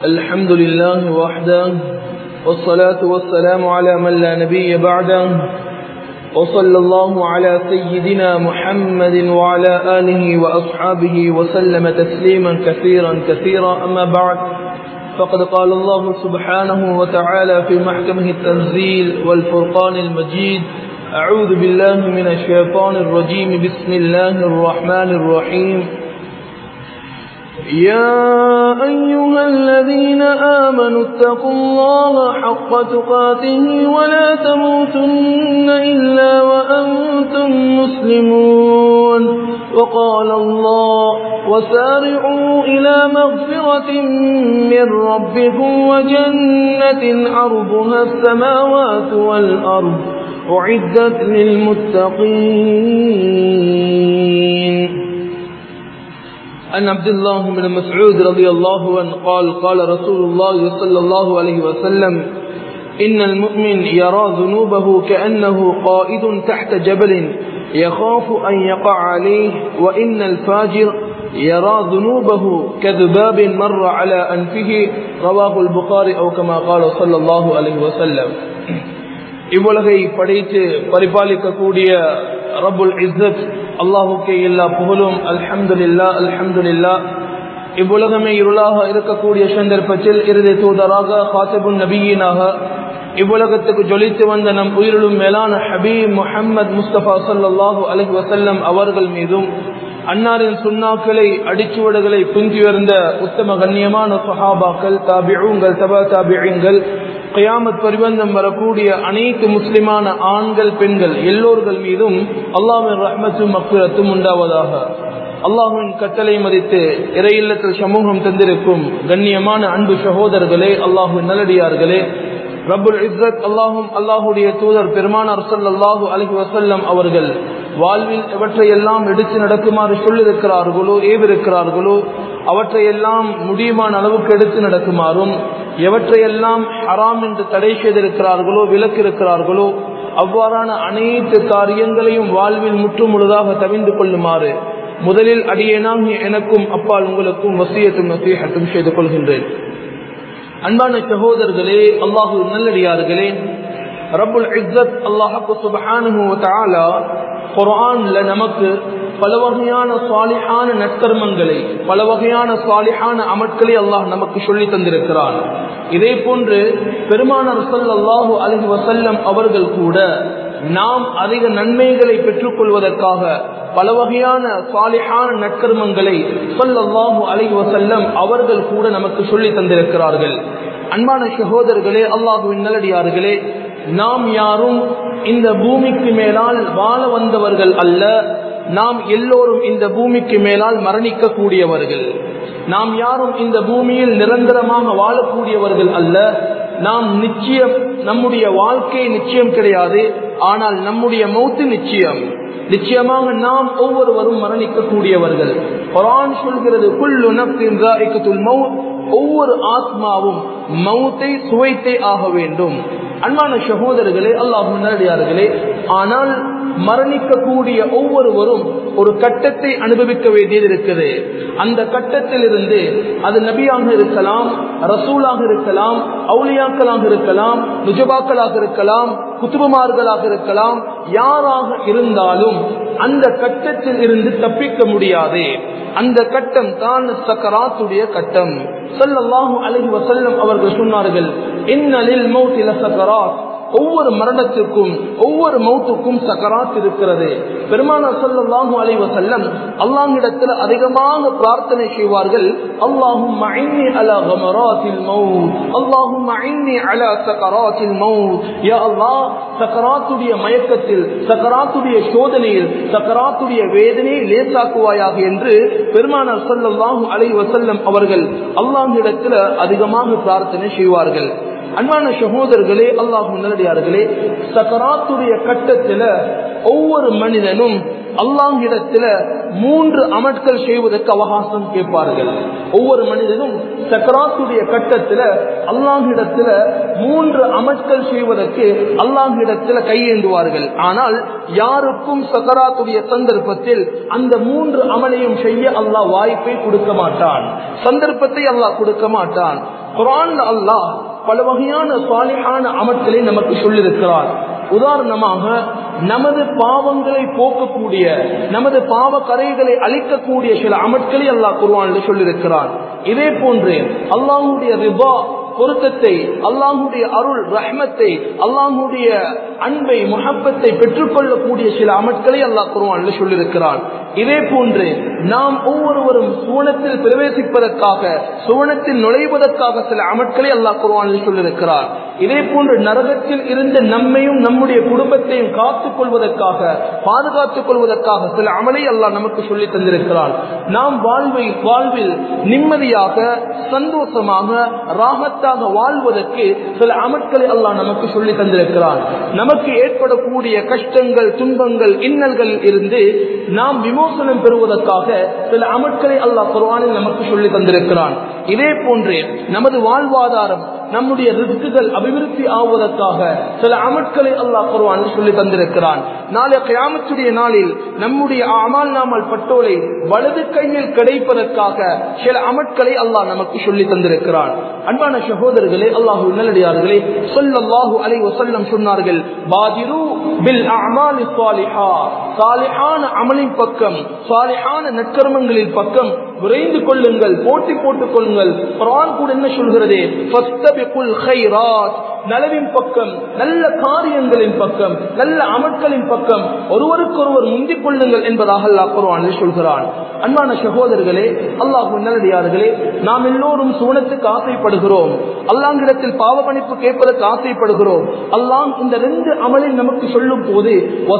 الحمد لله وحده والصلاة والسلام على من لا نبي بعده وصلى الله على سيدنا محمد وعلى آله وأصحابه وسلم تسليما كثيرا كثيرا أما بعد فقد قال الله سبحانه وتعالى في محكمه التنزيل والفرقان المجيد أعوذ بالله من الشيطان الرجيم بسم الله الرحمن الرحيم يا أيها الذين آمنوا اتقوا الله حق تقاته ولا تموتن إلا وأنتم مسلمون وقال الله وسارعوا إلى مغفرة من ربكم وجنة عرضها السماوات والأرض أعدت للمتقين عن عبد الله بن مسعود رضي الله عنه قال قال رسول الله صلى الله عليه وسلم إن المؤمن يرى ذنوبه كأنه قائد تحت جبل يخاف أن يقع عليه وإن الفاجر يرى ذنوبه كذباب مر على أنفه رواه البخاري أو كما قال صلى الله عليه وسلم இவ்வுலகை படைத்து பரிபாலிக்கக்கூடிய ரபுல் இஸ்ஸத் அல்லாஹுக்கே எல்லா புகழும் அல்ஹம்துலில்லா அல்ஹம்துலில்லா இவ்வுலகமே இருளாக இருக்கக்கூடிய சந்தர்ப்பத்தில் இறுதி தூதராக ஹாசிபுன் நபியீனாக இவ்வுலகத்துக்கு ஜொலித்து வந்த நம் உயிரிலும் மேலான ஹபீப் முஹம்மது முஸ்தபா சல்லாஹூ அலஹி வசல்லம் அவர்கள் மீதும் அன்னாரின் சுண்ணாக்களை அடிச்சுவடுகளை புஞ்சுயர்ந்த உத்தம கண்ணியமான சஹாபாக்கள் தாபிዑங்கள் தபா தாபியங்கள் கயாமத் பரிபந்தம் வரக்கூடிய அனைத்து முஸ்லிமான ஆண்கள் பெண்கள் எல்லோர்கள் மீதும் அல்லாவின் ரஹ்மத்தும் மக்குரத்தும் உண்டாவதாக அல்லாஹுவின் கட்டளை மதித்து இறையில்லத்தில் சமூகம் தந்திருக்கும் கண்ணியமான அன்பு சகோதரர்களே அல்லாஹுவின் நல்லடியார்களே ரபுல் இஸ்ரத் அல்லாஹும் அல்லாஹுடைய தூதர் பெருமானார் சல்லாஹூ அலஹி வசல்லம் அவர்கள் வாழ்வில் எவற்றையெல்லாம் எடுத்து நடக்குமாறு சொல்லிருக்கிறார்களோ ஏவிருக்கிறார்களோ அவற்றையெல்லாம் முடியுமான அளவுக்கு எடுத்து நடக்குமாறும் எவற்றையெல்லாம் ஹராம் என்று தடை செய்திருக்கிறார்களோ விலக்கிருக்கிறார்களோ அவ்வாறான அனைத்து காரியங்களையும் வாழ்வில் முற்றும் முழுதாக தவிந்து கொள்ளுமாறு முதலில் அடியேனாக எனக்கும் அப்பால் உங்களுக்கும் வசியத்தும் நசீகத்தும் செய்து கொள்கின்றேன் அன்பான சகோதரர்களே அல்லாஹு நல்லடியார்களே ரபுல் இஸ்ஸத் அல்லாஹு சுபஹானஹு தஆலா குர்ஆன்ல நமக்கு பல வகையான சாலிஹான நற்கர்மங்களை பல வகையான சாலிஹான அமட்களை அல்லாஹ் நமக்கு சொல்லி தந்திருக்கிறான் இதே போன்று பெருமானார் ஸல்லல்லாஹு அலைஹி வஸல்லம் அவர்கள் கூட நாம் அதிக நன்மைகளை பெற்றுக்கொள்வதற்காக பல வகையான சாலிஹான நற்கர்மங்களை சொல்லல்லாஹு அலைஹி வஸல்லம் அவர்கள் கூட நமக்கு சொல்லி தந்திருக்கிறார்கள் அன்பான சகோதரர்களே அல்லாஹுவின் நல்லடியார்களே நாம் யாரும் இந்த பூமிக்கு மேலால் வாழ வந்தவர்கள் அல்ல நாம் எல்லோரும் இந்த பூமிக்கு மேலால் மரணிக்க கூடியவர்கள் நாம் யாரும் இந்த பூமியில் நிரந்தரமாக வாழக்கூடியவர்கள் அல்ல நாம் நிச்சயம் நம்முடைய வாழ்க்கை நிச்சயம் கிடையாது ஆனால் நம்முடைய மௌத்து நிச்சயம் நிச்சயமாக நாம் ஒவ்வொருவரும் மரணிக்க கூடியவர்கள் குரான் சொல்கிறது குல்லு நப்தின் மவுத் ஒவ்வொரு ஆத்மாவும் மௌத்தை சுவைத்தே ஆக வேண்டும் அன்பான சகோதரர்களே அல்லாஹ் நேரடியார்களே ஆனால் மரணிக்கக்கூடிய ஒவ்வொருவரும் ஒரு கட்டத்தை அனுபவிக்க வேண்டியது இருக்குது அந்த கட்டத்தில் இருந்து அது நபியாக இருக்கலாம் ரசூலாக இருக்கலாம் அவுளியாக்களாக இருக்கலாம் நுஜபாக்களாக இருக்கலாம் குத்துபமார்களாக இருக்கலாம் யாராக இருந்தாலும் அந்த கட்டத்தில் இருந்து தப்பிக்க முடியாது அந்த கட்டம் தான் சக்கராத்துடைய கட்டம் சொல்லல்லாஹு அலஹி வசல்லம் அவர்கள் சொன்னார்கள் இன்னலில் மௌத்தில சக்கராத் ஒவ்வொரு மரணத்துக்கும் ஒவ்வொரு மௌத்துக்கும் சக்கராத் இருக்கிறது பெருமானார் சொல்லல்லாஹு அலை வசல்லம் அல்லாஹிடத்தில் அதிகமாக பிரார்த்தனை செய்வார்கள் அல்லாஹும் அலா கமராத்தில் மவுத் அல்லாஹும் அலா சக்கராத்தில் மவுத் யா அல்லாஹ் சக்கராத்துடைய மயக்கத்தில் சக்கராத்துடைய சோதனையில் சக்கராத்துடைய வேதனையை லேசாக்குவாயாக என்று பெருமானார் சொல்லல்லாஹு அலை வசல்லம் அவர்கள் அல்லாஹிடத்தில் அதிகமாக பிரார்த்தனை செய்வார்கள் அன்பான சகோதரர்களே அல்லாஹு நல்லடியார்களே சக்கராத்துடைய கட்டத்துல ஒவ்வொரு மனிதனும் அல்லாஹிடத்துல மூன்று அமட்கள் செய்வதற்கு அவகாசம் கேட்பார்கள் ஒவ்வொரு மனிதனும் சக்கராத்துடைய கட்டத்துல அல்லாஹிடத்துல மூன்று அமட்கள் செய்வதற்கு அல்லாஹிடத்துல கையேந்துவார்கள் ஆனால் யாருக்கும் சக்கராத்துடைய சந்தர்ப்பத்தில் அந்த மூன்று அமலையும் செய்ய அல்லாஹ் வாய்ப்பை கொடுக்க மாட்டான் சந்தர்ப்பத்தை அல்லாஹ் கொடுக்க மாட்டான் குரான் அல்லாஹ் பல வகையான சாலிஹான அமட்களை நமக்கு சொல்லியிருக்கிறார் உதாரணமாக நமது பாவங்களை போக்கக்கூடிய நமது பாவ கரைகளை அழிக்கக்கூடிய சில அமட்களை அல்லாஹ் குர்வானில் சொல்லியிருக்கிறார் இதே போன்று அல்லாஹுடைய ரிபா பொருத்தத்தை அல்லாஹுடைய அருள் ரஹ்மத்தை அல்லாஹுடைய அன்பை முகப்பத்தை பெற்றுக்கொள்ளக்கூடிய சில அமட்களை அல்லாஹ் குருவானில் சொல்லியிருக்கிறான் இதே போன்று நாம் ஒவ்வொருவரும் சுவனத்தில் பிரவேசிப்பதற்காக சுவனத்தில் நுழைவதற்காக சில அமட்களை அல்லாஹ் குருவானில் சொல்லியிருக்கிறார் இதே போன்று நரகத்தில் இருந்து நம்மையும் நம்முடைய குடும்பத்தையும் காத்துக் கொள்வதற்காக பாதுகாத்துக் கொள்வதற்காக சில அமலை அல்லாஹ் நமக்கு சொல்லி தந்திருக்கிறார் நாம் வாழ்வை வாழ்வில் நிம்மதியாக சந்தோஷமாக ராகத்தாக வாழ்வதற்கு சில அமட்களை அல்லாஹ் நமக்கு சொல்லி தந்திருக்கிறார் நமக்கு ஏற்படக்கூடிய கஷ்டங்கள் துன்பங்கள் இன்னல்கள் இருந்து நாம் விமோசனம் பெறுவதற்காக சில அமட்களை அல்லாஹ் குர்ஆனில் நமக்கு சொல்லி தந்திருக்கிறான் இதே போன்று நமது வாழ்வாதாரம் நம்முடைய ரிஸ்குகள் அபிவிருத்தி ஆவதற்காக சில அமட்களை அல்லாஹ் குர்ஆன் சொல்லி தந்திருக்கிறான் நாளை கியாமத்துடைய நாளில் நம்முடைய அமால் நாமல் பட்டோலை வலது கையில் கிடைப்பதற்காக சில அமட்களை அல்லாஹ் நமக்கு சொல்லி தந்திருக்கிறான் அன்பான சகோதரர்களே அல்லாஹு நல்லடியார்களே சொல்லல்லாஹு அலை வசல்லம் சொன்னார்கள் பாதிரு பில் அமாலி சாலிஹா சாலிஹான அமலின் பக்கம் சாலிஹான நற்கர்மங்களின் பக்கம் விரைந்து கொள்ளுங்கள் போட்டி போட்டுக் கொள்ளுங்கள் குரான் கூட என்ன சொல்கிறது ஃபஸ்தபிகுல் கைராத் நலவின் பக்கம் நல்ல காரியங்களின் பக்கம் நல்ல அமட்களின் பக்கம் ஒருவருக்கொருவர் முந்திக் கொள்ளுங்கள் என்பதாக அல்லாஹ் குர்ஆனில் சொல்கிறான் அன்பான சகோதரர்களே அல்லாஹ் நல்லடியார்களே நாம் எல்லோரும் சுவனத்துக்கு ஆசைப்படுகிறோம் அல்லாங்கிடத்தில் பாவ மன்னிப்பு கேட்பதற்கு ஆசைப்படுகிறோம் அல்லாஹ் இந்த ரெண்டு அமலில் நமக்கு சொல்லும் போது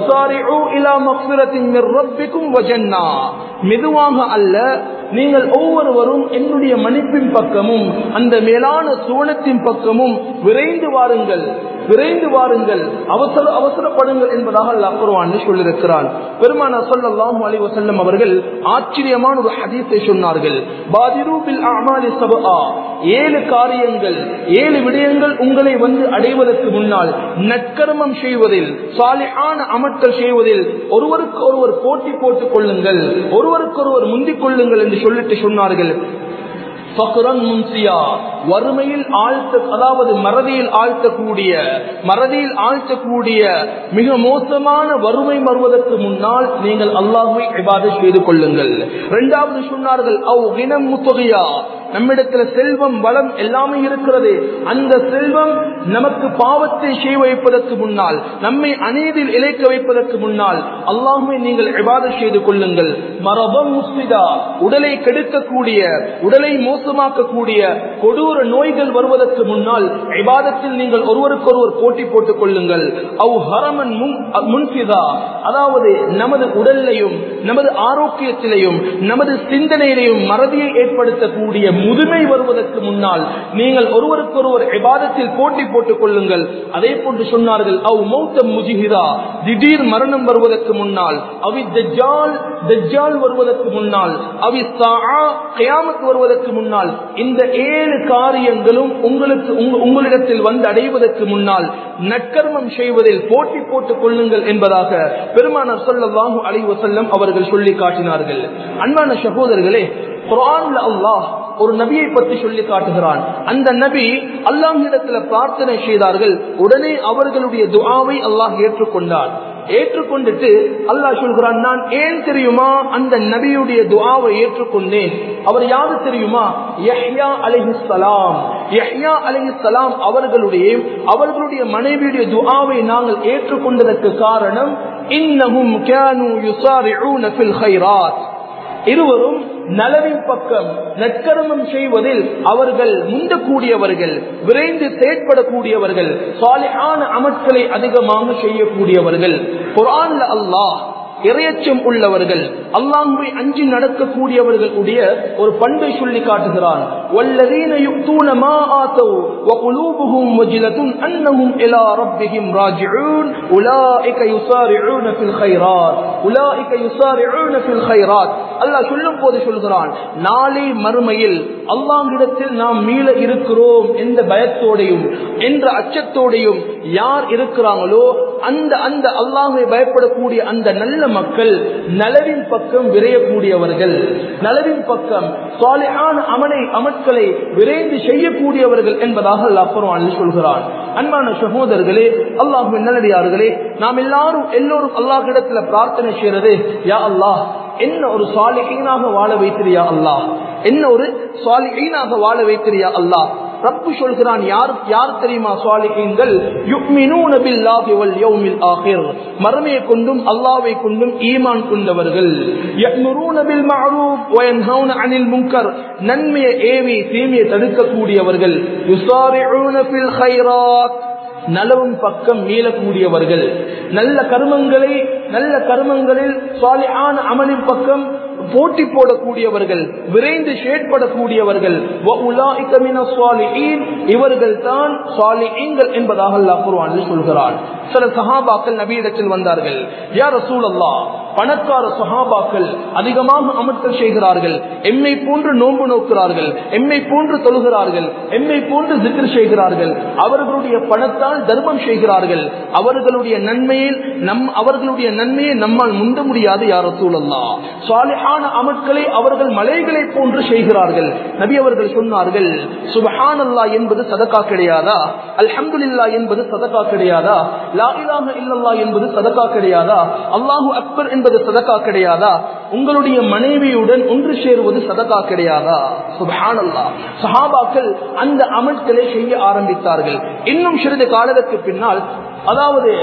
மெதுவாக அல்ல நீங்கள் ஒவ்வொருவரும் என்னுடைய மன்னிப்பின் பக்கமும் அந்த மேலான சுவனத்தின் பக்கமும் விரைந்து வாருங்கள் விரைந்து வாருங்கள் அவசர அவசரப்படுங்கள் என்பதாக அல்லாஹ் குர்ஆன் சொல்லியிருக்கிறான் பெருமானா ஸல்லல்லாஹு அலைஹி வஸல்லம் அவர்கள் ஆச்சரியமான ஒரு ஹதீஸை சொன்னார்கள் பாதிரு பில் அமாலி சபஆ ஏழு காரியங்கள் ஏழு விடயங்கள் உங்களை வந்து அடைவதற்கு முன்னால் நற்கர்மம் செய்வதில் சாலிஹான அமட்கள் செய்வதில் ஒருவருக்கு ஒருவர் போட்டி போட்டுக் கொள்ளுங்கள் ஒருவருக்கொருவர் முந்திக் கொள்ளுங்கள் என்று சொல்லிட்டு சொன்னார்கள் வறுமையில் ஆழ்த்த அதாவது மறதியில் ஆழ்த்தக்கூடிய மறதியில் ஆழ்த்தக்கூடிய மிக மோசமான வறுமை வருவதற்கு முன்னால் நீங்கள் அல்லாஹுவை இபாதை செய்து கொள்ளுங்கள் இரண்டாவது சொன்னார்கள் அவ் இனம் முத்தொகையா நம்மிடத்துல செல்வம் வளம் எல்லாமே இருக்கிறது அந்த செல்வம் நமக்கு பாவத்தை செய்ய வைப்பதற்கு முன்னால் நம்மை அநீதியில் இழைக்க வைப்பதற்கு முன்னால் அல்லாஹுவை நீங்கள் இபாதை செய்து கொள்ளுங்கள் மரபம் முஸ்லிதா உடலை கெடுக்கக்கூடிய உடலை மோசமாக்கக்கூடிய கொடூர நோய்கள் வருவதற்கு முன்னால் இபாதத்தில் நீங்கள் ஒருவருக்கொருவர் போட்டி போட்டுக் கொள்ளுங்கள் அவ் ஹரமன் முன்பிதா அதாவது நமது உடல்லையும் நமது ஆரோக்கியத்திலையும் நமது சிந்தனையிலையும் மறதியை ஏற்படுத்தக்கூடிய முதுமை வருவதற்கு முன்னால் நீங்கள் ஒருவருக்கொருவர் இபாதத்தில் போட்டி போட்டுக் கொள்ளுங்கள் அதே போன்று சொன்னார்கள் அவ் மௌத்த முஜிஹிதா திடீர் மரணம் வருவதற்கு முன்னால் அவி தஜ்ஜால் தஜ்ஜால் வருவதற்கு முன்னால் அவி கயாமத் வருவதற்கு முன்னால் இந்த ஏழு காரியங்களும் உங்களுக்கு உங்களிடத்தில் வந்து அடைவதற்கு முன்னால் நற்கர்மம் செய்வதில் போட்டி போட்டுக் கொள்ளுங்கள் என்பதாக பெருமானார் சொல்லவாஹு அலி வசல்லம் அவர்கள் சொல்லி காட்டினார்கள் அன்பான சகோதரர்களே குரான்ல அல்லாஹ் ஒரு நபியை பற்றி சொல்லி காட்டுகிறான் அந்த நபி அல்லாஹிடத்துல பிரார்த்தனை செய்தார்கள் உடனே அவர்களுடைய துஆவை அல்லாஹ் ஏற்றுக்கொண்டார் ஏற்றுக்கொண்டுட்டு அல்லாஹ் சொல்கிறான் நான் ஏன் தெரியுமா அந்த நபியுடைய துஆவை ஏற்றுக்கொண்டேன் அவர் யாரு தெரியுமா யஹ்யா அலைஹிஸ்ஸலாம் யஹ்யா அலைஹிஸ்ஸலாம் அவர்களுடைய அவர்களுடைய மனைவியுடைய துஆவை நாங்கள் ஏற்றுக்கொண்டதற்கு காரணம் இன்னஹும் கானூ யுசாரிஊன ஃபில் கைராத் இருவரும் நலவின் பக்கம் நற்கர்மம் செய்வதில் அவர்கள் முந்தக்கூடியவர்கள் விரைந்து செயற்படக்கூடியவர்கள் சாலியான அமட்களை அதிகமாக செய்யக்கூடியவர்கள் குரான்ல அல்லாஹ் இரையச்சம் உள்ளவர்கள் அல்லாஹுவை அஞ்சி நடக்கக்கூடியவர்களுடைய ஒரு பண்பை சொல்லி காட்டுகிறான் வல்லதீன யுக்தூன மா ஆத்தவு وقلوبهم وجلة أنهم إلى ربهم راجعون أولئك يسارعون في الخيرات أولئك يسارعون في الخيرات அல்லாஹ் சொல்லும் போது சொல்கிறான் நாளை மறுமையில் அல்லாஹ்விடத்தில் நாம் மீள இருக்கிறோம் என்ற பயத்தோடையும் என்ற அச்சத்தோடையும் யார் இருக்கிறாங்களோ அந்த அந்த அல்லாஹை பயப்படக்கூடிய அந்த நல்ல மக்கள் நலவின் பக்கம் விரையக்கூடியவர்கள் நலவின் பக்கம் சாலிஹான அமலை அமட்களை விரைந்து செய்யக்கூடியவர்கள் என்பதாக அல்லாஹ் குர்ஆனில் சொல்கிறான் அன்பான சகோதரர்களே அல்லாஹ்வின் நல்லடியார்களே நாம் எல்லாரும் எல்லோரும் அல்லாஹ்விடத்துல பிரார்த்தனை செய்யறது யா அல்லாஹ் என்ன ஒரு சாலிஹீனாக வாழ வைத்திரியா அல்லாஹ் என்ன ஒரு சாலிஹீனாக வாழ வைத்திரியா அல்லாஹ் ரப்பு சொல்கிறான் யார் யார் தெரியுமா சாலிஹீன்கள் யுக்மினூன பில்லாஹி வல் யௌமில் ஆகிர் மறுமையை கொண்டும் அல்லாஹ்வை கொண்டும் ஈமான் கொண்டவர்கள் யக்முரூன பில் மஅரூஃப் வ யன்ஹவுன அனில் முன்கர் நன்மையை ஏவி தீமையை தடுக்கக்கூடியவர்கள் யுசாரிஊன ஃபில் கைராத் நலவும் பக்கம் மீளக்கூடியவர்கள் நல்ல கர்மங்களை நல்ல கர்மங்களில் சாலியான அமலின் பக்கம் போட்டி போடக்கூடியவர்கள் விரைந்து செயற்படக்கூடியவர்கள் இவர்கள் தான் சாலிகள் என்பதாக அல்லாஹ் குர்ஆனில் சொல்கிறான் சில சஹாபாக்கள் நபியிடத்தில் வந்தார்கள் யார் ரசூலல்லா பணக்கார சஹாபாக்கள் அதிகமாக அமர்த்தல் செய்கிறார்கள் எம்மை போன்று நோன்பு நோக்கிறார்கள் எம்மை போன்று தொழுகிறார்கள் எம்மை போன்று திக்ர் செய்கிறார்கள் அவர்களுடைய பணத்தால் தர்மம் செய்கிறார்கள் அவர்களுடைய நன்மையில் நம் அவர்களுடைய நன்மையை நம்மால் முந்த முடியாது யார் ரசூலல்லா சாலிஹான அமட்களை அவர்கள் மலைகளை போன்று செய்கிறார்கள் நபி அவர்கள் சொன்னார்கள் சுபஹானல்லா என்பது சதக்கா கிடையாதா அல்ஹம்துலில்லா என்பது சதக்கா கிடையாதா லா இலாஹ இல்லல்லா என்பது சதக்கா கிடையாதா அல்லாஹு அக்பர் என்பது சதக்கா கிடையாதா உங்களுடைய மனைவியுடன் ஒன்று சேருவது சதக்கா கிடையாதா சுபஹானல்லா சஹாபாக்கள் அந்த அமல்களை செய்ய ஆரம்பித்தார்கள் இன்னும் சிறிது காலத்துக்கு பின்னால் அதாவது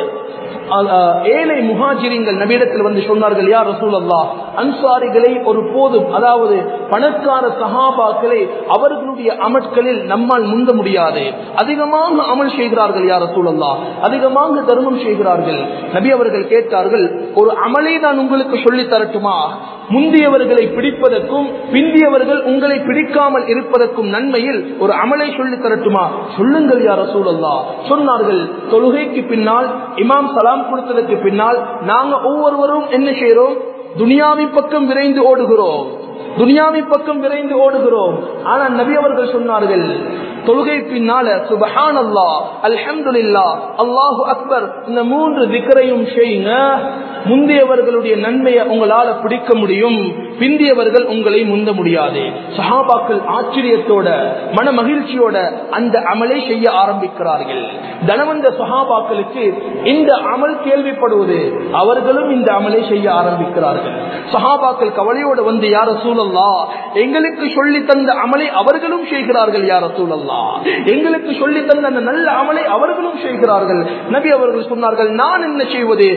ஏழை முகாஜிரிங்கள் நபியிடத்தில் வந்து சொன்னார்கள் யார் ரசூல் அல்லா அன்சாரிகளை ஒரு போதும் அதாவது பணக்கார சஹாபாக்களை அவர்களுடைய அமட்களில் நம்மால் முந்த முடியாது அதிகமாக அமல் செய்கிறார்கள் யார் ரசூல் அல்லா அதிகமாக தர்மம் செய்கிறார்கள் நபி அவர்கள் கேட்டார்கள் ஒரு அமலை நான் உங்களுக்கு சொல்லி தரட்டுமா முந்தியவர்களை பிடிப்பதற்கும் பிந்தியவர்கள் உங்களை பிடிக்காமல் இருப்பதற்கும் நன்மையில் ஒரு அமலை சொல்லி தரட்டுமா சொல்லுங்கள் யார் ரசூலல்லா சொன்னார்கள் தொழுகைக்கு பின்னால் இமாம் சலாம் கொடுத்ததற்கு பின்னால் நாங்க ஒவ்வொருவரும் என்ன செய்யறோம் துனியாவி பக்கம் விரைந்து ஓடுகிறோம் துனியாவி பக்கம் விரைந்து ஓடுகிறோம் ஆனா நபி அவர்கள் சொன்னார்கள் தொழுகை பின்னால சுபஹான் அல்லா அல்ஹம்துல்லா அல்லாஹு அக்பர் இந்த மூன்று திக்கரையும் செய்யுங்க முந்தையவர்களுடைய நன்மையை உங்களால பிடிக்க முடியும் பிந்தியவர்கள் உங்களை முந்த முடியாது சஹாபாக்கள் ஆச்சரியத்தோட மன மகிழ்ச்சியோட அந்த அமலை செய்ய ஆரம்பிக்கிறார்கள் தனவந்த சஹாபாக்களுக்கு இந்த அமல் கேள்விப்படுவது அவர்களும் இந்த அமலை செய்ய ஆரம்பிக்கிறார்கள் சஹாபாக்கள் கவலையோட வந்து யார சூழல்லா எங்களுக்கு சொல்லி தந்த அமலை அவர்களும் செய்கிறார்கள் யார சூழல்லா எங்களுக்கு சொல்லி தந்த அந்த நல்ல அமலை அவர்களும் செய்கிறார்கள் நபி அவர்கள் சொன்னார்கள் நான் என்ன செய்வது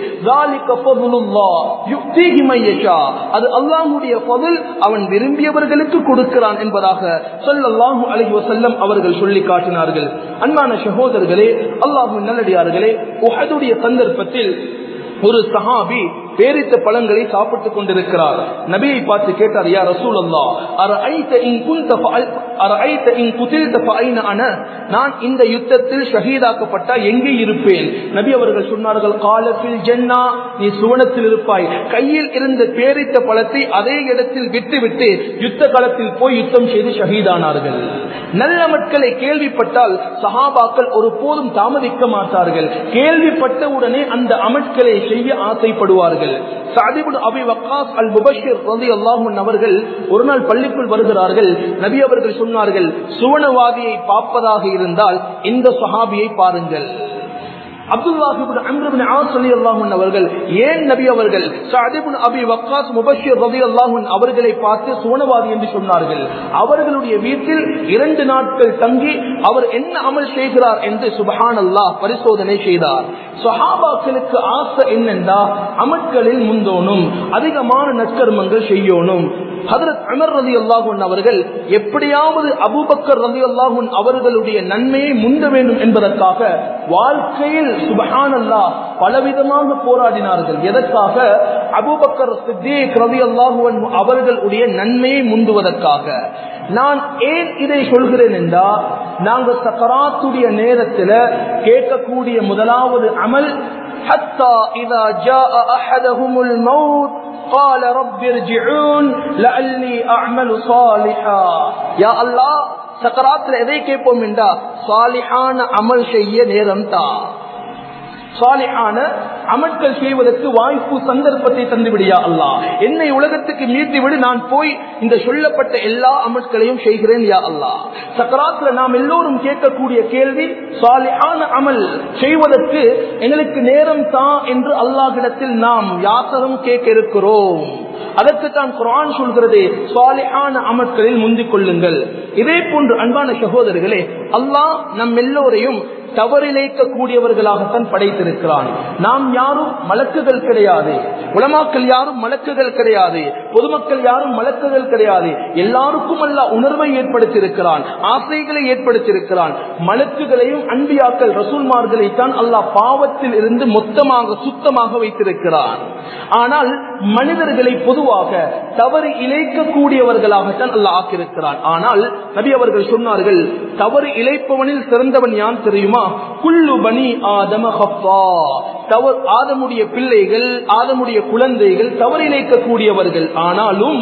அது அல்லாஹுடைய பதில் அவன் விரும்பியவர்களுக்கு கொடுக்கிறான் என்பதாக சொல்லல்லாஹு அலஹி வசல்லம் அவர்கள் சொல்லி காட்டினார்கள் அன்பான சகோதரர்களே அல்லாஹு நல்லடியார்களே உஹதுடைய சந்தர்ப்பத்தில் ஒரு சஹாபி பேரித்த பழங்களை சாப்பிட்டுக் கொண்டிருக்கிறார் நபியை பார்த்து கேட்டார் யார் ரசூல் அல்லா நான் இந்த யுத்தத்தில் ஷஹீதாக்கப்பட்டா எங்கே இருப்பேன் நபி அவர்கள் சொன்னார்கள் காலத்தில் ஜென்னா நீ சுவனத்தில் இருப்பாய் கையில் இருந்த பேரித்த பழத்தை அதே இடத்தில் விட்டுவிட்டு யுத்த காலத்தில் போய் யுத்தம் செய்து ஷஹீதானார்கள் நல்ல மக்களை கேள்விப்பட்டால் சஹாபாக்கள் ஒரு போதும் தாமதிக்க மாட்டார்கள் கேள்விப்பட்ட உடனே அந்த அமட்களை செய்ய ஆசைப்படுவார்கள் அவர்கள் ஒரு நாள் பள்ளிக்குள் வருகிறார்கள் நபி அவர்கள் சொன்னார்கள் சுவனவாதியை பார்ப்பதாக இருந்தால் இந்த சஹாபியை பாருங்கள் அவர்கள் ஏன் நபி அவர்கள் அவர்களை பார்த்து சுவனவாதி என்று சொன்னார்கள் அவர்களுடைய வீட்டில் இரண்டு நாட்கள் தங்கி அவர் என்ன அமல் செய்கிறார் என்று சுபஹான் அல்லாஹ் பரிசோதனை செய்தார் சஹாபாக்களுக்கு ஆசை என்னென்றா அமட்களில் முந்தோனும் அதிகமான நற்கர்மங்கள் செய்யணும் ஹதரத் அமர் ரதி அல்லாஹூன் அவர்கள் எப்படியாவது அபுபக்கர் ரதி அல்லாஹூன் அவர்களுடைய நன்மையை முந்த வேண்டும் என்பதற்காக வாழ்க்கையில் சுபஹானல்லா பலவிதமாக போராடினார்கள் எதற்காக அபூபக்கர் சித்திக் ரலியல்லாஹு அன்ஹு அவர்களுடைய நன்மையை முந்துவதற்காக நான் ஏன் இதை சொல்கிறேன் என்றா நாங்க சக்கராத்துடைய நேரத்தில் கேட்கக்கூடிய முதலாவது அமல் حتى إذا جاء أحدهم الموت قال رب ارجعون لعلي أعمل صالحا يا الله சக்கராத்துல எதை கேட்போம் என்றா சாலிஹான அமல் செய்ய நேரம் தான் சாலிஹான அமல்கள் செய்வதற்கு வாய்ப்பு சந்தர்ப்பத்தை தந்துவிடியா அல்லா என்னை உலகத்துக்கு மீட்டி விடு நான் போய் இந்த சொல்லப்பட்ட எல்லா அமல்களையும் செய்கிறேன் யா அல்லா சக்கராத்துல நாம் எல்லோரும் கேட்கக்கூடிய கேள்வி சாலிஹான அமல் செய்வதற்கு எங்களுக்கு நேரம் தான் என்று அல்லாஹிடத்தில் நாம் யாசகம் கேட்க இருக்கிறோம் அதற்கு தான் குரான் சொல்கிறது சாலிஹான அமல்களில் முந்திக் கொள்ளுங்கள் இதே போன்று அன்பான சகோதரர்களே அல்லாஹ் நம் எல்லோரையும் தவறிழைக்க கூடியவர்களாகத்தான் படைத்திருக்கிறான் நாம் யாரும் மலக்குகள் கிடையாது உலமாக்கள் யாரும் மலக்குகள் கிடையாது பொதுமக்கள் யாரும் மலக்குகள் கிடையாது எல்லாருக்கும் அல்ல உணர்வை ஏற்படுத்தியிருக்கிறான் ஆசைகளை ஏற்படுத்தியிருக்கிறான் மலக்குகளையும் அன்பியாக்கள் ரசூல்மார்களைத்தான் அல்லாஹ் பாவத்தில் இருந்து மொத்தமாக சுத்தமாக வைத்திருக்கிறான் ஆனால் மனிதர்களை பொதுவாக தவறு இழைக்கக்கூடியவர்களாகத்தான் அல்லாஹ் ஆக்கியிருக்கிறான் ஆனால் நபி அவர்கள் சொன்னார்கள் தவறு இழைப்பவனில் சிறந்தவன் யான் தெரியுமா குல்லு பனி ஆதம தவறு ஆதமுடைய பிள்ளைகள் ஆதமுடைய குழந்தைகள் தவறு இழைக்கக்கூடியவர்கள் ஆனாலும்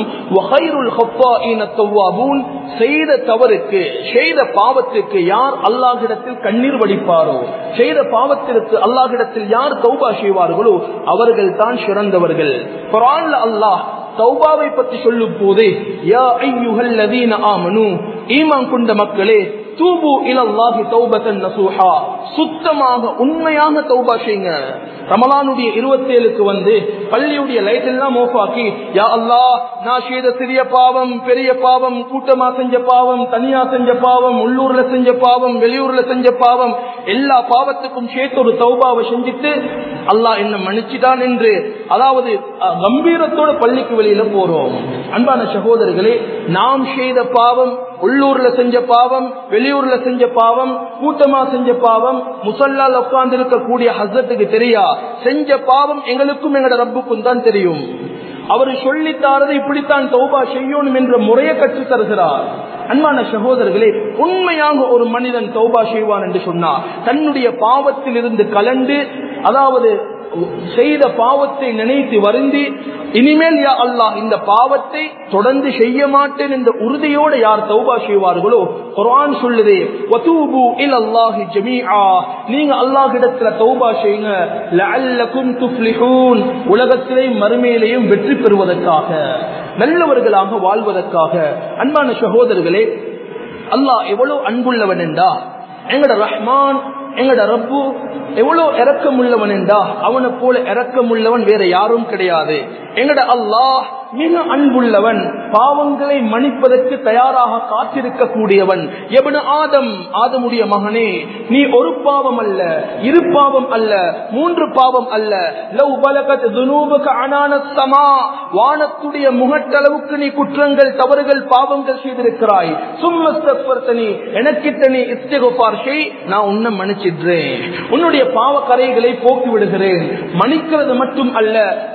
செய்த தவறுக்கு செய்த பாவத்துக்கு யார் அல்லாஹிடத்தில் கண்ணீர் வடிப்பாரோ செய்த பாவத்திற்கு அல்லாஹிடத்தில் யார் தௌபா செய்வார்களோ அவர்கள் தான் சிறந்தவர்கள் குரான்ல அல்லாஹ் தௌபாவை பற்றி சொல்லும் போதே யா ஐயுகல் லதீன ஆமனு ஈமான் கொண்ட மக்களே தூபு இலல்லாஹி தௌபத்தன் நசூஹா சுத்தமாக உண்மையாக தௌபா செய்யுங்க ரமலானுடைய இருபத்தி ஏழுக்கு வந்து பள்ளியுடைய லைட் எல்லாம் ஓஃபாக்கி யா அல்லா நான் செய்த சிறிய பாவம் பெரிய பாவம் கூட்டமா செஞ்ச பாவம் தனியா செஞ்ச பாவம் உள்ளூர்ல செஞ்ச பாவம் வெளியூர்ல செஞ்ச பாவம் எல்லா பாவத்துக்கும் சேர்த்து ஒரு தௌபாவை செஞ்சுட்டு அல்லாஹ் என்ன மன்னிச்சுட்டான் என்று அதாவது கம்பீரத்தோட பள்ளிக்கு வெளியில போறோம் அன்பான சகோதரர்களே நாம் செய்த பாவம் உள்ளூர்ல செஞ்ச பாவம் வெளியூர்ல செஞ்ச பாவம் கூட்டமா செஞ்ச பாவம் முசல்லால் உட்கார்ந்து இருக்கக்கூடிய ஹசத்துக்கு தெரியா செஞ்ச பாவம் எங்களுக்கும் எங்களோட ரப்புக்கும் தான் தெரியும் அவர் சொல்லித்தாரது இப்படித்தான் தௌபா செய்யணும் என்ற முறையை கற்று தருகிறார் அன்பான சகோதரர்களே உண்மையாக ஒரு மனிதன் தௌபா செய்வான் என்று சொன்னார் தன்னுடைய பாவத்தில் இருந்து கலந்து அதாவது செய்த பாவத்தை நினைத்து வருந்தி இனிமேல் யா அல்லாஹ் இந்த பாவத்தை தொடர்ந்து செய்ய மாட்டேன் என்ற உறுதியோடு யார் தௌபா செய்வார்களோ குரான் சொல்லுதே வதூபு இலல்லாஹி ஜமீஆ நீங்க அல்லாஹ்விடத்துல தௌபா செய்யுங்க லஅல்லகும் துஃப்லிஹூன் உலகத்திலே மறுமையிலேயும் வெற்றி பெறுவதற்காக நல்லவர்களாக வாழ்வதற்காக அன்பான சகோதரர்களே அல்லாஹ் எவ்வளவு அன்புள்ளவன் என்றா எங்கட ரஹ்மான் எங்கட ரப்பு எவ்வளவு இறக்கம் உள்ளவன் என்றா அவனை போல இறக்கம் உள்ளவன் வேற யாரும் கிடையாது எங்கட அல்லாஹ் மிக அன்புள்ளவன் பாவங்களை மன்னிப்பதற்கு தயாராக காத்திருக்க கூடியவன் எவனு ஆதம் ஆதமுடைய மகனே நீ ஒரு பாவம் அல்ல இரு பாவம் அல்ல மூன்று பாவம் அல்ல லவ் பலகத் துனூபுக அனானஸ்தமா வானத்துடைய முகட்டளவுக்கு நீ குற்றங்கள் தவறுகள் பாவங்கள் செய்திருக்கிறாய் சும்மஸ்தப்பர்த்தனி எனக்கிட்ட நீ இஸ்திகுபார் செய் நான் உன்னை மன்னிச்சிடுறேன் உன்னுடைய பாவ கரைகளை போக்கி விடுகிறேன் மன்னிக்கிறது மட்டும் அல்ல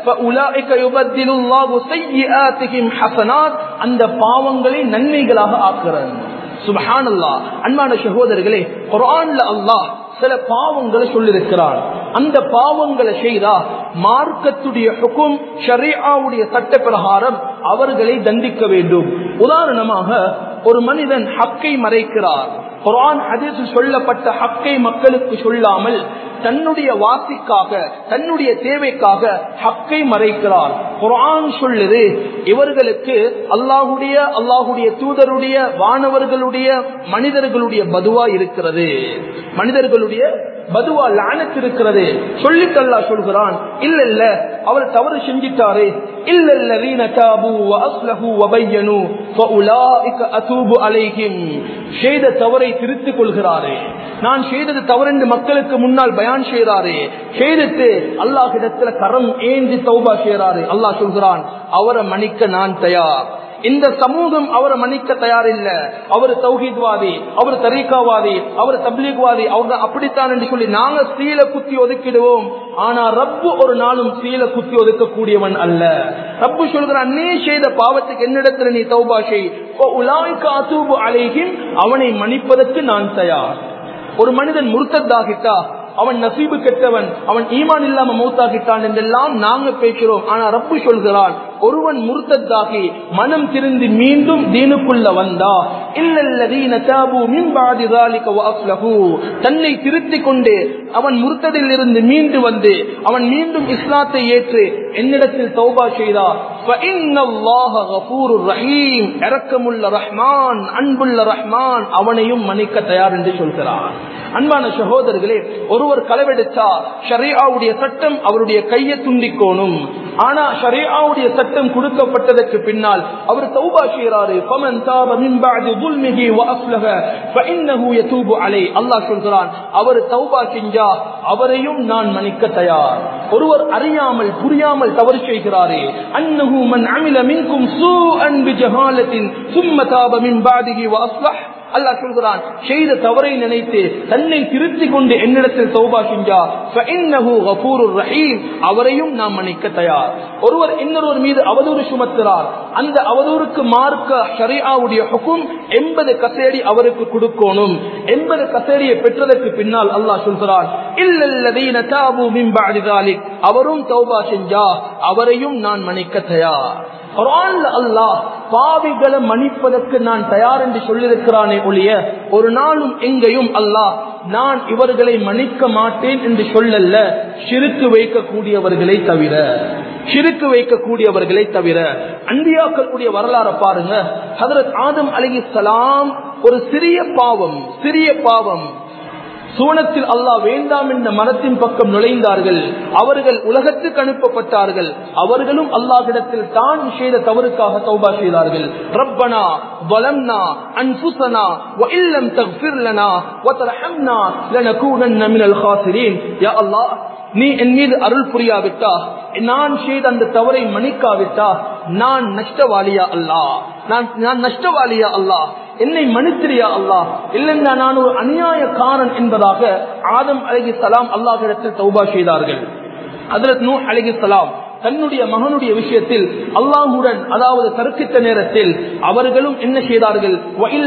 அந்த பாவங்களை நன்மைகளாக ஆக்குறன் சுபஹானல்லா அன்பான சகோதரர்களே குரான்ல அல்லாஹ் சில பாவங்களை சொல்லிருக்கிறான் அந்த பாவங்களை செய்தா மார்க்கத்துடைய ஹுக்கும் ஷரியாவுடைய சட்ட பிரகாரம் அவர்களை தண்டிக்க வேண்டும் உதாரணமாக ஒரு மனிதன் ஹக்கை மறைக்கிறார் குரான் ஹதீஸ் சொல்லப்பட்ட ஹக்கை மக்களுக்கு சொல்லாமல் தன்னுடைய வாசிக்காக தன்னுடைய தேவைக்காக ஹக்கை மறைக்கிறார் குரான் சொல்லுது இவர்களுக்கு அல்லாஹுடைய அல்லாஹுடைய தூதருடைய வானவர்களுடைய மனிதர்களுடைய பதுவா இருக்கிறது மனிதர்களுடைய பதுவா லானத்து இருக்கிறது சொல்லிக்கல்லா சொல்கிறான் இல்ல இல்ல அவர் தவறு செஞ்சிட்டாரே இல்ல இல்ல வீண தாபு அஸ்லஹு வபையனு அதூபு அலைஹிம் செய்த தவறை திருத்திக் கொள்கிறாரே நான் செய்தது தவறென்று மக்களுக்கு முன்னால் பயான் செய்கிறாரே செய்துட்டு அல்லாஹிடத்துல கரம் ஏந்தி தௌபா செய்யறாரு அல்லாஹ் சொல்கிறான் அவரை மன்னிக்க நான் தயார் இந்த சமூகம் அவரை மன்னிக்க தயாரில்ல அவர் தௌஹீத்வாதி அவர் தரீக்காவாதி அவர் தப்லீக்வாதி அவங்க அப்படித்தான் என்று சொல்லி நாங்க சீல குத்தி ஒதுக்கிடுவோம் ஆனா ரப்பு ஒரு நாளும் சீல குத்தி ஒதுக்கக்கூடியவன் அல்ல ரப்பு சொல்கிறான் நீ செய்த பாவத்துக்கு என்னிடத்துல நீ தௌபா செய் உலாய்க்கு அசூபு அலைகின் அவனை மன்னிப்பதற்கு நான் தயார் ஒரு மனிதன் முருத்தத்தாகிட்டா அவன் நசீபு கெட்டவன் அவன் ஈமான் இல்லாம மௌத்தாகிட்டான் என்றெல்லாம் நாங்க பேசுறோம் ஆனா ரப்பு சொல்கிறான் ஒருவன் முருத்தத்தாகி மனம் திருந்தி மீண்டும் தீனுக்குள்ள வந்தா இல்லல்லதீன தாபு மின் பாதி ذلك واصلحوا தன்னை திருத்திக் கொண்டு அவன் முர்த்ததில் இருந்து மீண்டு வந்து அவன் மீண்டும் இஸ்லாத்தை ஏற்று என்னிடத்தில் தௌபா செய்தா فإن الله غفور رحيم இரக்கமுள்ள ரஹ்மான் அன்புள்ள ரஹ்மான் அவனையும் மன்னிக்க தயார் என்று சொல்கிறான் அன்பான சகோதரர்களே ஒருவர் களவெடுத்தா ஷரியாவுடைய சட்டம் அவருடைய கையை துண்டிக்கோணும் ஆனா ஷரியாவுடைய சட்டம் கொடுக்கப்பட்டதற்கு பின்னால் அவர் தௌபா செய்கிறாரு ஃபமன் தாப மின் பஅதி ظلمه واصلح فانه يتوب عليه அல்லாஹ் சொல்கிறான் அவர் தௌபா செஞ்சா அவரையும் நான் மன்னிக்க தயார் ஒருவர் அறியாமல் புரியாமல் தவறு செய்கிறாரே அன்னஹு மன் அமில மின்கும் சூஅன் பிஜஹாலத்தின் ثم تاب من بعده واصلح அல்லாஹ் சொல்கிறான் செய்த தவறை நினைத்து தன்னை திருத்திக் கொண்டு என்னிடத்தில் தௌபா செஞ்சா ரஹீம் அவரையும் நாம் மன்னிக்க தயார் ஒருவர் இன்னொருவர் மீது அவதூறு சுமத்துறார் அந்த அவதூறுக்கு மார்க்க ஷரியாவுடைய ஹுக்கும் எண்பது கசேடி அவருக்கு கொடுக்கணும் எண்பது கசேடியை பெற்றதற்கு பின்னால் அல்லாஹ் சொல்கிறான் இல்லல்லதீன தாபு மின் பஅதி ذلك அவரும் தௌபா செஞ்சா அவரையும் நான் மன்னிக்க தயார் குர்ஆன்ல அல்லாஹ் பாவிகளை மன்னிப்பதற்கு நான் தயார் என்று சொல்லியிருக்கிறானே ஒழிய ஒரு நாளும் எங்கேயும் அல்லாஹ் நான் இவர்களை மன்னிக்க மாட்டேன் என்று சொல்லல்ல சிறுக்கு வைக்கக்கூடியவர்களை தவிர சிறுக்கு வைக்கக்கூடியவர்களை தவிர அன்பியாக்களுடைய வரலாறு பாருங்க ஹதரத் ஆதம் அலிசலாம் ஒரு சிறிய பாவம் சிறிய பாவம் சூனத்தில் அல்லாஹ் வேண்டாம் என்ற மரத்தின் பக்கம் நுழைந்தார்கள் அவர்கள் உலகத்துக்கு அனுப்பப்பட்டார்கள் அவர்களும் அல்லாஹிடத்தில் தான் செய்த தவறுக்காக தௌபா செய்தார்கள் ரப்பனா வலம்னா அன்புசனா وإلم تغفر لنا وترحمنا لنكونن من الخاسرين يا الله நீ என் மீது அருள் புரியாவிட்டா நான் செய்த அந்த தவறை மன்னிக்காவிட்டா நான் நஷ்டவாளியா அல்லா நான் நான் நஷ்டவாளியா அல்லா என்னை மன்னித்திரியா அல்லா இல்லைன்னா நான் ஒரு அநியாயக்காரன் என்பதாக ஆதம் அழகி சலாம் அல்லாஹிடத்தில் தௌபா செய்தார்கள் அதில் நூ அழகி சலாம் தன்னுடைய மகனுடைய விஷயத்தில் அல்லாஹுடன் அதாவது தர்க்கித்த நேரத்தில் அவர்களும் என்ன செய்தார்கள்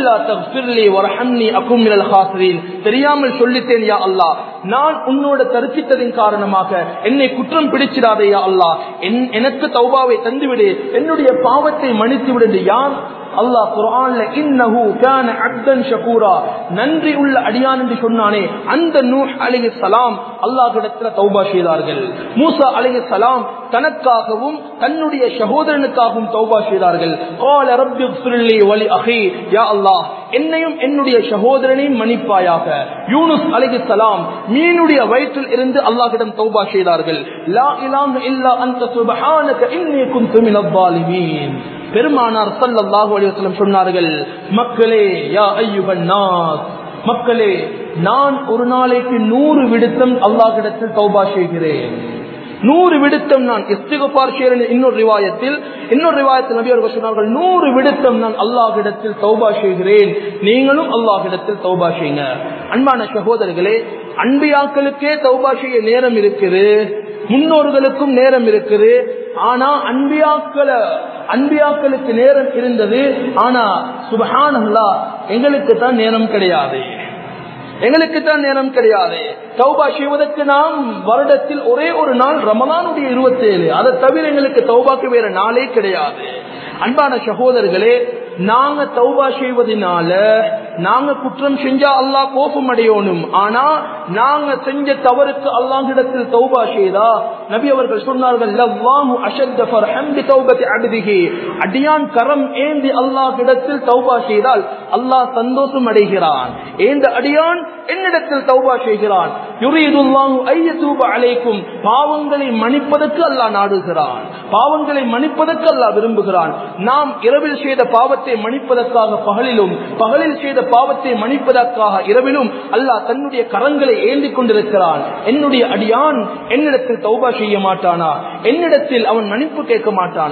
தெரியாமல் சொல்லித்தேன் யா அல்லா நான் உன்னோட தரிசித்ததின் காரணமாக என்னை குற்றம் பிடிச்சிடாதே யா அல்லா எனக்கு தௌபாவை தந்துவிடு என்னுடைய பாவத்தை மன்னித்து விடு யார் அல்லாஹ் குர்ஆன்ல இன்னஹு கான அப்தன் ஷகூரா நன்றி உள்ள அடியான் என்று சொன்னானே அந்த நூஹ் அலைஹிஸ்ஸலாம் அல்லாஹ்விடத்தில் தௌபா செய்தார்கள் மூசா அலைஹிஸ்ஸலாம் தனக்காகவும் தன்னுடைய சகோதரனுக்காகவும் தௌபா செய்தார்கள் قال رب اغفر لي ولأخي يا الله என்னையும் என்னுடைய சகோதரனையும் மன்னிப்பாயாக யூனுஸ் அலைஹிஸ்ஸலாம் மீனுடைய வயிற்றில் இருந்து அல்லாஹ்விடம் தௌபா செய்தார்கள் லா இலாஹ இல்லா அன்த சுப்ஹானக இன்னி குன்து மினல் ஸாலிமீன் பெருமானார் சல்லல்லாஹு அலைஹி வஸல்லம் சொன்னார்கள் மக்களே யா அய்யுஹன் நாஸ் மக்களே நான் ஒரு நாளைக்கு நூறு விடுத்தம் அல்லாஹ்விடத்தில் தௌபா செய்கிறேன் நூறு விடுத்தம் நான் இஸ்திகபார் செய்கிறேன் இன்னொரு ரிவாயத்தில் இன்னொரு ரிவாயத்தில் நபி அவர்கள் சொன்னார்கள் நூறு விடுத்தம் நான் அல்லாஹ்விடத்தில் தௌபா செய்கிறேன் நீங்களும் அல்லாஹ்விடத்தில் தௌபா செய்யுங்க அன்பான சகோதரர்களே அன்பியாக்களுக்கே தௌபா செய்ய நேரம் இருக்குது முன்னோர்களுக்கும் நேரம் இருக்குது ஆனா அன்பியாக்களை அன்பியாக்களுக்கு நேரம் இருந்தது ஆனா சுபஹானல்லா எங்களுக்கு தான் நேரம் கிடையாது எங்களுக்கு தான் நேரம் கிடையாது தௌபா செய்வதற்கு நாம் வருடத்தில் ஒரே ஒரு நாள் ரமலானுடைய இருபத்தி ஏழு அதை தவிர எங்களுக்கு தௌபாக்கு வேற நாளே கிடையாது அன்பான சகோதரர்களே நாங்க தௌபா செய்வதனால நாங்க குற்றம் செஞ்சா அல்லாஹ் கோபம் அடையணும் ஆனா நாங்க செஞ்ச தவறுக்கு அல்லாஹிடத்தில் தௌபா செய்தா நபி அவர்கள் சொன்னார்கள் லவ்வாஹு அஷத்த ஃபர்ஹம் பி தௌபத்தி அப்திஹி அடியான் கரம் ஏந்தி அல்லாஹ்விடத்தில் தௌபா செய்தால் அல்லாஹ் சந்தோஷம் அடைகிறான் ஏந்த அடியான் என்னிடத்தில் தௌபா செய்கிறான் யுரீதுல்லாஹு ஐயதூப அலைக்கும் பாவங்களை மன்னிப்பதற்கு அல்லாஹ் நாடுகிறான் பாவங்களை மன்னிப்பதற்கு அல்லாஹ் விரும்புகிறான் நாம் இரவில் செய்த பாவத்தை மன்னிப்பதற்காக பகலிலும் பகலில் செய்த பாவத்தை மன்னிப்பதற்காக இரவிலும் அல்லாஹ் தன்னுடைய கரங்களை ஏந்தி கொண்டிருக்கிறான் என்னுடைய அடியான் என்னிடத்தில் தௌபா செய்ய மாட்டானா என்னிடத்தில் அவன் மன்னிப்பு கேட்க மாட்டானா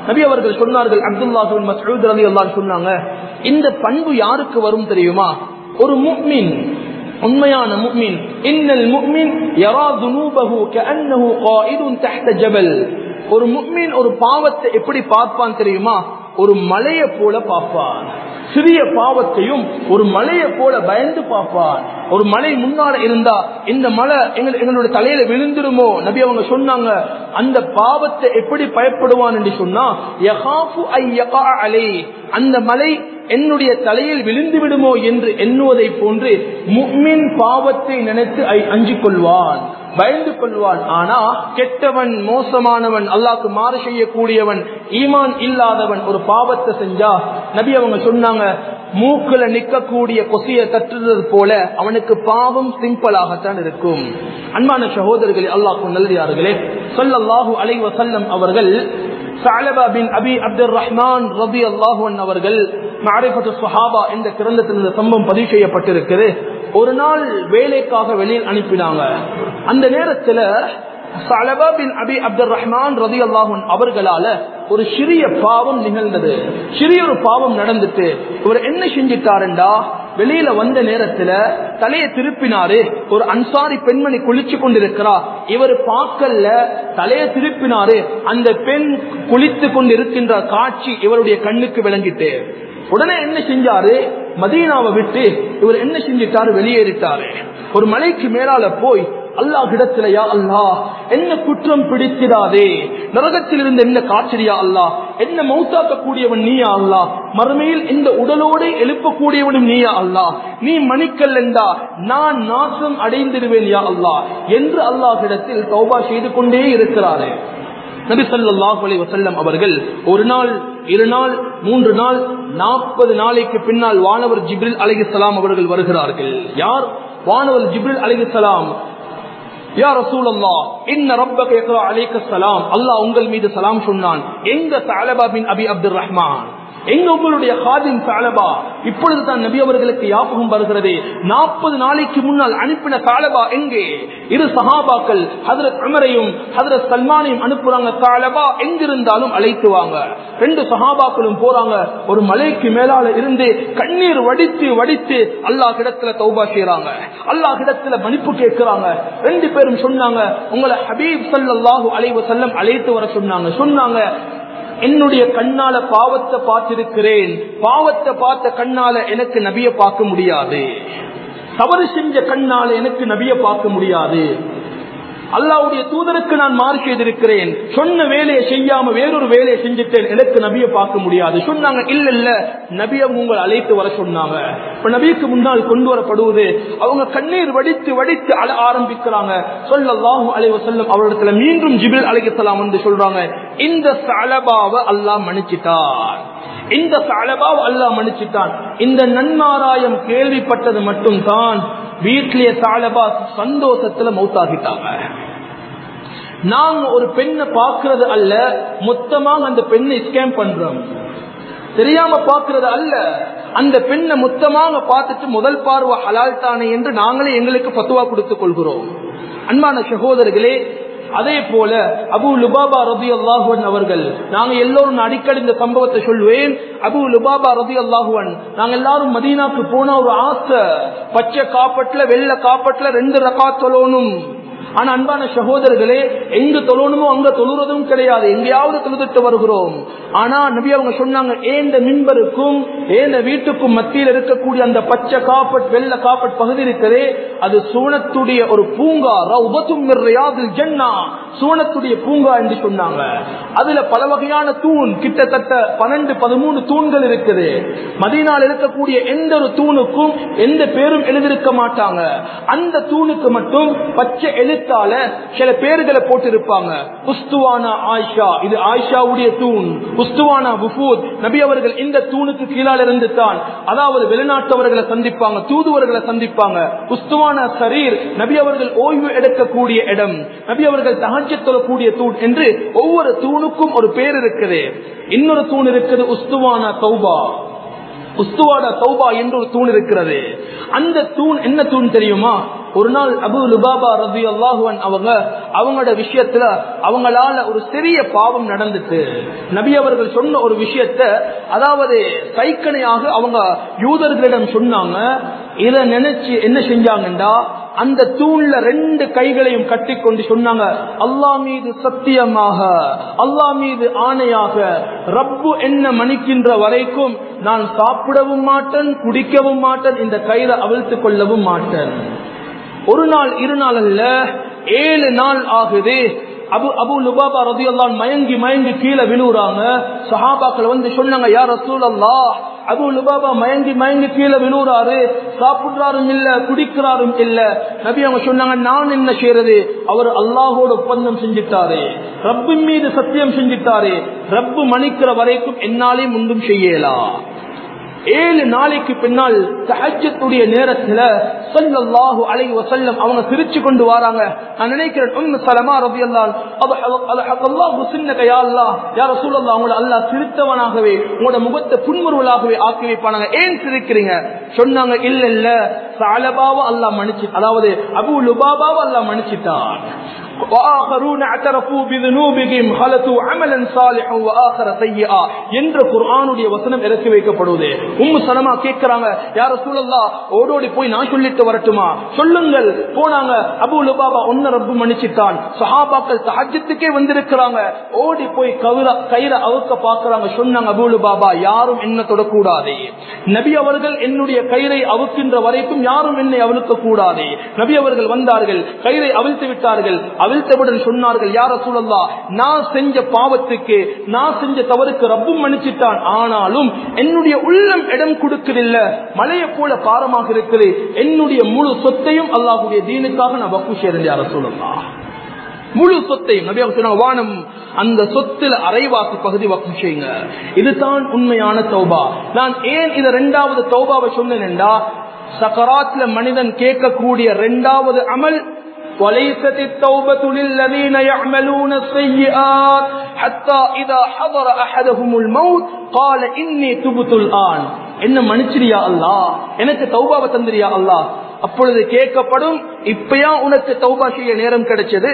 நபி அவர்கள் சொன்னார்கள் அப்துல்லாஹின் மசூத் ரவி அல்லாஹ் சொன்னாங்க இந்த பண்பு யாருக்கு வரும் தெரியுமா ஒரு முக்மின் உண்மையான முக்மின் இன்னல் முக்மின் யரா துனூபஹு கஅன்னஹு காயிதுன் தஹ்த ஜபல் ஒரு முக்மின் ஒரு பாவத்தை எப்படி பார்ப்பான் தெரியுமா ஒரு மலையை போல பார்ப்பான் சிறிய பாவத்தையும் ஒரு மலையை போல பயந்து பார்ப்பான் ஒரு மலை முன்னால இருந்தா இந்த மலை எங்க எங்களுடைய தலையில விழுந்துருமோ நபி அவங்க சொன்னாங்க அந்த பாவத்தை எப்படி பயப்படுவான் என்று சொன்னா யஹாஃபு ஐ யகா அலை அந்த மலை என்னுடைய தலையில் விழுந்து விடுமோ என்று எண்ணுவதை போன்று முக்மின் பாவத்தை நினைத்து அஞ்சிக் கொள்வான் பயந்து கொள்வான் ஆனா கெட்டவன் மோசமானவன் அல்லாக்கு மாறு செய்யக்கூடியவன் ஈமான் இல்லாதவன் ஒரு பாவத்தை செஞ்சா நபி அவங்க சொன்னாங்க மூக்குல நிக்கக்கூடிய கொசிய தட்டுறது போல அவனுக்கு பாவம் சிம்பிளாகத்தான் இருக்கும் அன்பான சகோதரர்களே அல்லாஹு நல்லதார்களே சொல்லல்லாஹு அலை வசல்லம் அவர்கள் சாலபா பின் அபி அப்துல் ரஹ்மான் ரபி அல்லாஹுவன் அவர்கள் மாரிபத்து சுஹாபா என்ற கிரந்தத்தில் இந்த சம்பவம் பதிவு செய்யப்பட்டிருக்கிறது ஒரு நாள் வேலைக்காக வெளியில் அனுப்பினாங்க அந்த நேரத்துல சலபா பின் அபி அப்துல் ரஹ்மான் ரதி அல்லாஹன் அவர்களால ஒரு சிறிய பாவம் நிகழ்ந்தது சிறிய ஒரு பாவம் நடந்துட்டு இவர் என்ன செஞ்சிட்டாருண்டா வெளியில வந்த நேரத்துல தலையை திருப்பினாரு ஒரு அன்சாரி பெண்மணி குளிச்சு கொண்டிருக்கிறா இவர் பார்க்கல தலையை திருப்பினாரு அந்த பெண் குளித்து கொண்டு இருக்கின்ற காட்சி இவருடைய கண்ணுக்கு விளங்கிட்டு உடனே என்ன செஞ்சாரு மதீனாவை விட்டு இவர் என்ன செஞ்சிட்டாரு வெளியேறிட்டாரு ஒரு மலைக்கு மேலால போய் அல்லாஹ் இடத்திலயா அல்லாஹ் என்ன குற்றம் பிடித்திடாதே நரகத்தில் இருந்து என்ன காய்ச்சலியா அல்லாஹ் என்ன மௌத்தாக்க கூடியவன் நீயா அல்லாஹ் மறுமையில் இந்த உடலோடு எழுப்பக்கூடியவனும் நீயா அல்லாஹ் நீ மணிக்கல் என்றா நான் நாசம் அடைந்திருவேன் யா அல்லாஹ் என்று அல்லாஹிடத்தில் தௌபா செய்து கொண்டே இருக்கிறாரு நபி சொல்லாஹ் அலி வசல்லம் அவர்கள் ஒரு நாள் இரு நாள் மூன்று நாள் நாற்பது நாளைக்கு பின்னால் வானவர் ஜிப்ரில் அலிகலாம் அவர்கள் வருகிறார்கள் யார் வானவர் ஜிப்ரில் அலிகலாம் யா ரசூல் அல்லா இன்ன ரப்பக யக்ரா அலைக்க சலாம் அல்லாஹ் உங்கள் மீது சலாம் சொன்னான் எங்க தலபா பின் அபி அப்துல் ரஹ்மான் எங்க உங்களுடைய ஹாதிம் தாலபா இப்பொழுது தான் நபி அவர்களுக்கு யாபகம் வருகிறது நாற்பது நாளைக்கு முன்னால் அனுப்பின தாலபா எங்கே இரு சஹாபாக்கள் ஹதரத் அமரையும் ஹதரத் சல்மானையும் அனுப்புறாங்க தாலபா எங்கிருந்தாலும் அழைத்து வாங்க ரெண்டு சஹாபாக்களும் போறாங்க ஒரு மலைக்கு மேலால இருந்து கண்ணீர் வடித்து வடித்து அல்லாஹ் இடத்துல தௌபா செய்யறாங்க அல்லாஹ் இடத்துல மன்னிப்பு கேட்கிறாங்க ரெண்டு பேரும் சொன்னாங்க உங்களை ஹபீப் சல்லாஹூ அலைவ செல்லம் அழைத்து வர சொன்னாங்க சொன்னாங்க என்னுடைய கண்ணால பாவத்தை பார்த்திருக்கிறேன் பாவத்தை பார்த்த கண்ணால எனக்கு நபிய பார்க்க முடியாது தவறு செஞ்ச கண்ணால எனக்கு நபிய பார்க்க முடியாது அல்லாவுடைய தூதருக்கு நான் மாறு செய்திருக்கிறேன் சொன்ன வேலையை செய்யாம வேறொரு வேலையை செஞ்சுட்டேன் எனக்கு நபிய பார்க்க முடியாது சொன்னாங்க இல்ல இல்ல நபிய உங்களை அழைத்து வர சொன்னாங்க இப்ப நபிக்கு முன்னால் கொண்டு வரப்படுவது அவங்க கண்ணீர் வடித்து வடித்து அழ ஆரம்பிக்கிறாங்க சொல்லல்லாஹு அலைவ செல்லும் அவரிடத்துல மீண்டும் ஜிபில் அழைக்கலாம் வந்து சொல்றாங்க இந்த சலபாவை அல்லாஹ் மன்னிச்சிட்டார் இந்த சலபாவை அல்லாஹ் மன்னிச்சிட்டான் இந்த நன்மாராயம் கேள்விப்பட்டது மட்டும் தான் வீட்டிலேயே சாலபா சந்தோஷத்துல மௌத்தாகிட்டாங்க நாங்க ஒரு பெண்ணை பாக்குறது அல்ல மொத்தமாக அந்த பெண்ணை ஸ்கேம் பண்றோம் தெரியாம பாக்குறது அல்ல அந்த பெண்ணை மொத்தமாக பார்த்துட்டு முதல் பார்வை ஹலால் தானே என்று நாங்களே எங்களுக்கு பத்துவா கொடுத்துக் கொள்கிறோம் அன்பான சகோதரர்களே அதே போல அபு லுபாபா ரபி அல்லாஹுவன் அவர்கள் நாங்க எல்லோரும் அடிக்கடி இந்த சம்பவத்தை சொல்வேன் அபு லுபாபா ரபி அல்லாஹுவன் நாங்க எல்லாரும் மதீனாக்கு போன ஒரு ஆசை பச்சை காப்பட்டுல வெள்ள காப்பட்டுல ரெண்டு ரகா தொழணும் ஆனா அன்பான சகோதரர்களே எங்க தொழணுமோ அங்க தொழுறதும் கிடையாது எங்கேயாவது தொழுதுட்டு வருகிறோம் ஆனா நபி அவங்க சொன்னாங்க ஏந்த மின்பருக்கும் ஏந்த வீட்டுக்கும் மத்தியில் இருக்கக்கூடிய அந்த பச்சை காப்பட் வெள்ள காப்பட் பகுதி இருக்கிறதே அது சூனத்துடைய ஒரு பூங்கா ரவுபத்தும் ஜன்னா சூனத்துடைய பூங்கா என்று சொன்னாங்க அதுல பல வகையான தூண் கிட்டத்தட்ட பன்னெண்டு பதிமூணு தூண்கள் இருக்குது மதினால் இருக்கக்கூடிய எந்த ஒரு தூணுக்கும் எந்த பேரும் எழுதிருக்க மாட்டாங்க அந்த தூணுக்கு மட்டும் பச்சை எழுத்தால சில பேர்களை போட்டிருப்பாங்க உஸ்துவானா ஆயிஷா இது ஆயிஷாவுடைய தூண் உஸ்துவானா புஃபூத் நபி அவர்கள் இந்த தூணுக்கு கீழால் இருந்து தான் அதாவது வெளிநாட்டவர்களை சந்திப்பாங்க தூதுவர்களை சந்திப்பாங்க உஸ்துவானா சரீர் நபி அவர்கள் ஓய்வு எடுக்கக்கூடிய இடம் நபி அவர்கள் தகச்சத்தொழக்கூடிய தூண் என்று ஒவ்வொரு தூணுக்கும் ஒரு பேர் இருக்குது இன்னொரு தூண் இருக்குது உஸ்துவானா தௌபா உஸ்துவாட தௌபா என்று ஒரு தூண் இருக்கிறது அந்த தூண் என்ன தூண் தெரியுமா ஒரு நாள் அபு லுபாபா ரபி அல்லாஹுவன் அவங்க அவங்களோட விஷயத்துல அவங்களால ஒரு சிறிய பாவம் நடந்துட்டு நபி அவர்கள் சொன்ன ஒரு விஷயத்த அதாவது சைக்கனையாக அவங்க யூதர்களிடம் சொன்னாங்க இத நினைச்சு என்ன செஞ்சாங்கண்டா அந்த தூண்ல ரெண்டு கைகளையும் கட்டி கொண்டு சொன்னாங்க அல்லா மீது சத்தியமாக அல்லா மீது ஆணையாக ரப்பு என்ன மணிக்கின்ற வரைக்கும் நான் சாப்பிடவும் மாட்டேன் குடிக்கவும் மாட்டேன் இந்த கயிறை அவிழ்த்து கொள்ளவும் மாட்டேன் ஒரு நாள் இரு நாள் அல்ல ஏழு நாள் ஆகுது அபு அபு லுபாபா ரதியல்லான் மயங்கி மயங்கி கீழே விழுவுறாங்க சஹாபாக்கள் வந்து சொன்னாங்க யார் ரசூல் அல்லா அபு லுபாபா மயங்கி மயங்கி கீழே விழுவுறாரு சாப்பிடுறாரும் இல்ல குடிக்கிறாரும் இல்ல நபி அவங்க சொன்னாங்க நான் என்ன செய்யறது அவர் அல்லாஹோட ஒப்பந்தம் செஞ்சிட்டாரு ரப்பின் மீது சத்தியம் செஞ்சிட்டாரு ரப்பு மணிக்கிற வரைக்கும் என்னாலே முன்னும் செய்யலாம் ஏழு நாளைக்கு பின்னால் தஹஜத்துடைய நேரத்துல சொல்லல்லாஹு அலை வசல்லம் அவங்க சிரிச்சு கொண்டு வராங்க நான் நினைக்கிறேன் உம் சலமா ரபி அல்லாஹ் சின்னக யா அல்லா யா ரசூலல்லா உங்களை அல்லாஹ் சிரித்தவனாகவே உங்களோட முகத்தை புன்முறுவலாகவே ஆக்கி வைப்பானாங்க ஏன் சிரிக்கிறீங்க சொன்னாங்க இல்ல இல்ல சாலபாவ அல்லாஹ் மன்னிச்சு அதாவது அபு லுபாபாவ அல்லாஹ் மன்னிச்சிட்டான் وآخرون اعترفوا بذنوبهم خلطوا عملا صالحا واخر سيئا என்ற குர்ஆனுடைய வசனம் இறக்கி வைக்கப்படுவது உம்மு சலமா கேக்குறாங்க யார சூழல்லா ஓடோடி போய் நான் சொல்லிட்டு வரட்டுமா சொல்லுங்கள் போனாங்க அபு லுபாபா ஒன்ன ரப்பு மன்னிச்சிட்டான் சஹாபாக்கள் தஹஜத்துக்கே வந்திருக்கிறாங்க ஓடி போய் கவிர கயிற அவுக்க பாக்குறாங்க சொன்னாங்க அபு லுபாபா யாரும் என்ன தொடக்கூடாது நபி அவர்கள் என்னுடைய கயிறை அவுக்கின்ற வரைக்கும் யாரும் என்னை அவிழ்க்க கூடாது நபி அவர்கள் வந்தார்கள் கயிறை அவிழ்த்து விட்டார்கள் அவிழ்த்தவுடன் சொன்னார்கள் யார சூழல்லா நான் செஞ்ச பாவத்துக்கு நான் செஞ்ச தவறுக்கு ரப்பும் மன்னிச்சிட்டான் ஆனாலும் என்னுடைய உள்ளம் இடம் கொடுக்கவில்ல மலையை போல பாரமாக இருக்குது என்னுடைய முழு சொத்தையும் அல்லாஹுடைய தீனுக்காக நான் வக்கு சேர்ந்த யார சூழல்லா முழு சொத்தையும் நபி அவங்க சொன்னாங்க வானம் அந்த சொத்துல அரைவாசி பகுதி வக்கம் செய்யுங்க இதுதான் உண்மையான தௌபா நான் ஏன் இதை ரெண்டாவது தௌபாவை சொன்னேன்டா சக்கராத்ல மனிதன் கேட்கக்கூடிய ரெண்டாவது அமல் وليست التوبة للذين يعملون السيئات حتى إذا حضر أحدهم الموت قال إني تبت الآن என்ன மன்னிச்சிரியா அல்லா எனக்கு தௌபாவை தந்திரியா அல்லா அப்பொழுது கேட்கப்படும் இப்பயா உனக்கு தௌபா செய்ய நேரம் கிடைச்சது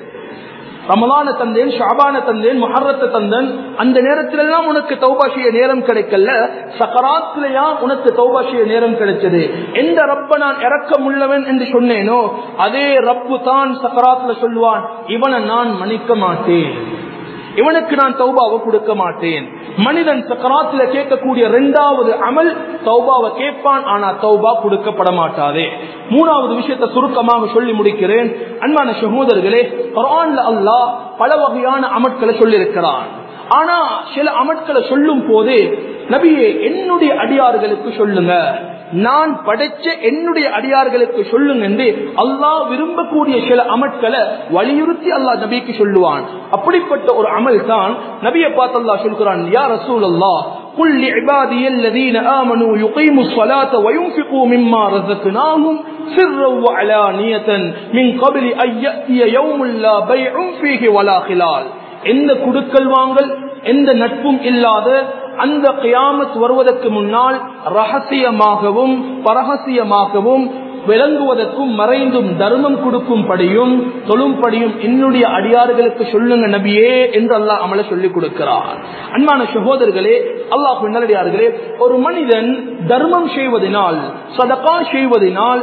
ரமலான தந்தேன் ஷாபான தந்தேன் மொஹரத்தை தந்தன் அந்த நேரத்துல எல்லாம் உனக்கு தௌபா செய்ய நேரம் கிடைக்கல சக்கராத்திலையா உனக்கு தௌபா செய்ய நேரம் கிடைச்சது எந்த ரப்ப நான் இறக்கம் உள்ளவன் என்று சொன்னேனோ அதே ரப்பு தான் சக்கராத்துல சொல்லுவான் இவனை நான் மன்னிக்க மாட்டேன் இவனுக்கு நான் தௌபாவை கொடுக்க மாட்டேன் மனிதன் சக்கராத்துல கேட்கக்கூடிய இரண்டாவது அமல் தௌபாவை கேட்பான் ஆனா தௌபா கொடுக்கப்பட மாட்டாதே மூணாவது விஷயத்தை சுருக்கமாக சொல்லி முடிக்கிறேன் அன்பான சகோதரர்களே குரான்ல அல்லாஹ் பல வகையான அமட்களை சொல்லியிருக்கிறான் ஆனா சில அமட்களை சொல்லும் போதே நபியே என்னுடைய அடியார்களுக்கு சொல்லுங்க நான் படைச்ச என்னுடைய அடியார்களுக்கு சொல்லுங்க என்று அல்லாஹ் விரும்பக்கூடிய சில அமட்களை வலியுறுத்தி அல்லாஹ் நபிக்கு சொல்லுவான் அப்படிப்பட்ட ஒரு அமல் தான் நபியை பார்த்து அல்லாஹ் சொல்கிறான் யார் ரசூல் அல்லாஹ் قل لعبادي الذين آمنوا يقيموا الصلاة وينفقوا مما رزقناهم سرا وعلانية من قبل أن يأتي يوم لا بيع فيه ولا خلال எந்த குடுக்கல் வாங்கல் எந்த நட்பும் இல்லாத அந்த கியாமத் வருவதற்கு முன்னால் ரகசியமாகவும் பரகசியமாகவும் விளங்குவதற்கும் மறைந்தும் தர்மம் கொடுக்கும்படியும் தொழும்படியும் என்னுடைய அடியார்களுக்கு சொல்லுங்க நபியே என்று அல்லாஹ் அமல சொல்லிக் கொடுக்கிறார் அன்பான சகோதரர்களே அல்லாஹ் நல்லடியார்களே ஒரு மனிதன் தர்மம் செய்வதனால் சதகா செய்வதனால்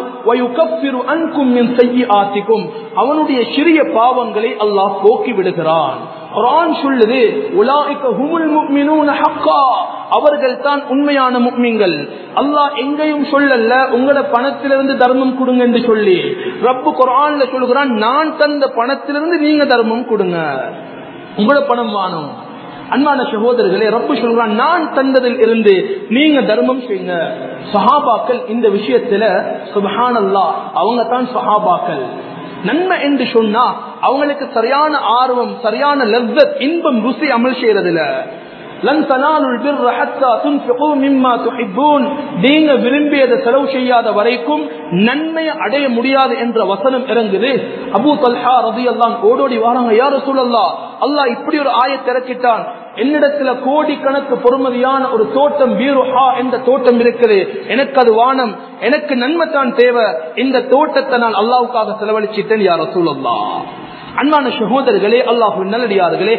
அன்கும் ஆத்திக்கும் அவனுடைய சிறிய பாவங்களை அல்லாஹ் போக்கி விடுகிறான் குரான் சொல்லுது உலாய்க்க ஹுமுல் முக்மினூன ஹக்கா அவர்கள் தான் உண்மையான முக்மிங்கள் அல்லாஹ் எங்கேயும் சொல்லல உங்களோட பணத்திலிருந்து தர்மம் கொடுங்க என்று சொல்லி ரப்பு குரான்ல சொல்லுகிறான் நான் தந்த பணத்திலிருந்து நீங்க தர்மம் கொடுங்க உங்களோட பணம் வாணும் அன்பான சகோதரர்களே ரப்பு சொல்றான் நான் தந்ததில் இருந்து நீங்க தர்மம் செய்யுங்க சஹாபாக்கள் இந்த விஷயத்துல சுபஹானல்லா அவங்க தான் சஹாபாக்கள் நன்மை என்று சொன்னா அவங்களுக்கு சரியான ஆர்வம் சரியான லெவ்வத் இன்பம் ருசி அமல் செய்யறதுல லன் தனாலுல் பிர்ர ஹத்தா துன்ஃபிகு மிம்மா துஹிப்பூன் நீங்க விரும்பியதை செலவு செய்யாத வரைக்கும் நன்மையை அடைய முடியாது என்ற வசனம் இறங்குது அபூ தல்ஹா ரலியல்லாஹு ஓடோடி வராங்க யா ரசூலல்லாஹ் அல்லாஹ் இப்படி ஒரு ஆயத் இறக்கிட்டான் என்னிடத்துல கோடி கணக்கு பொறுமதியான ஒரு தோட்டம் பீருஹா என்ற தோட்டம் இருக்குது எனக்கு அது வானம் எனக்கு நன்மை தான் தேவை இந்த தோட்டத்தை நான் அல்லாவுக்காக செலவழிச்சிட்டேன் யார் ரசூலல்லா அன்பான சகோதரர்களே அல்லாஹு நல்லடியார்களே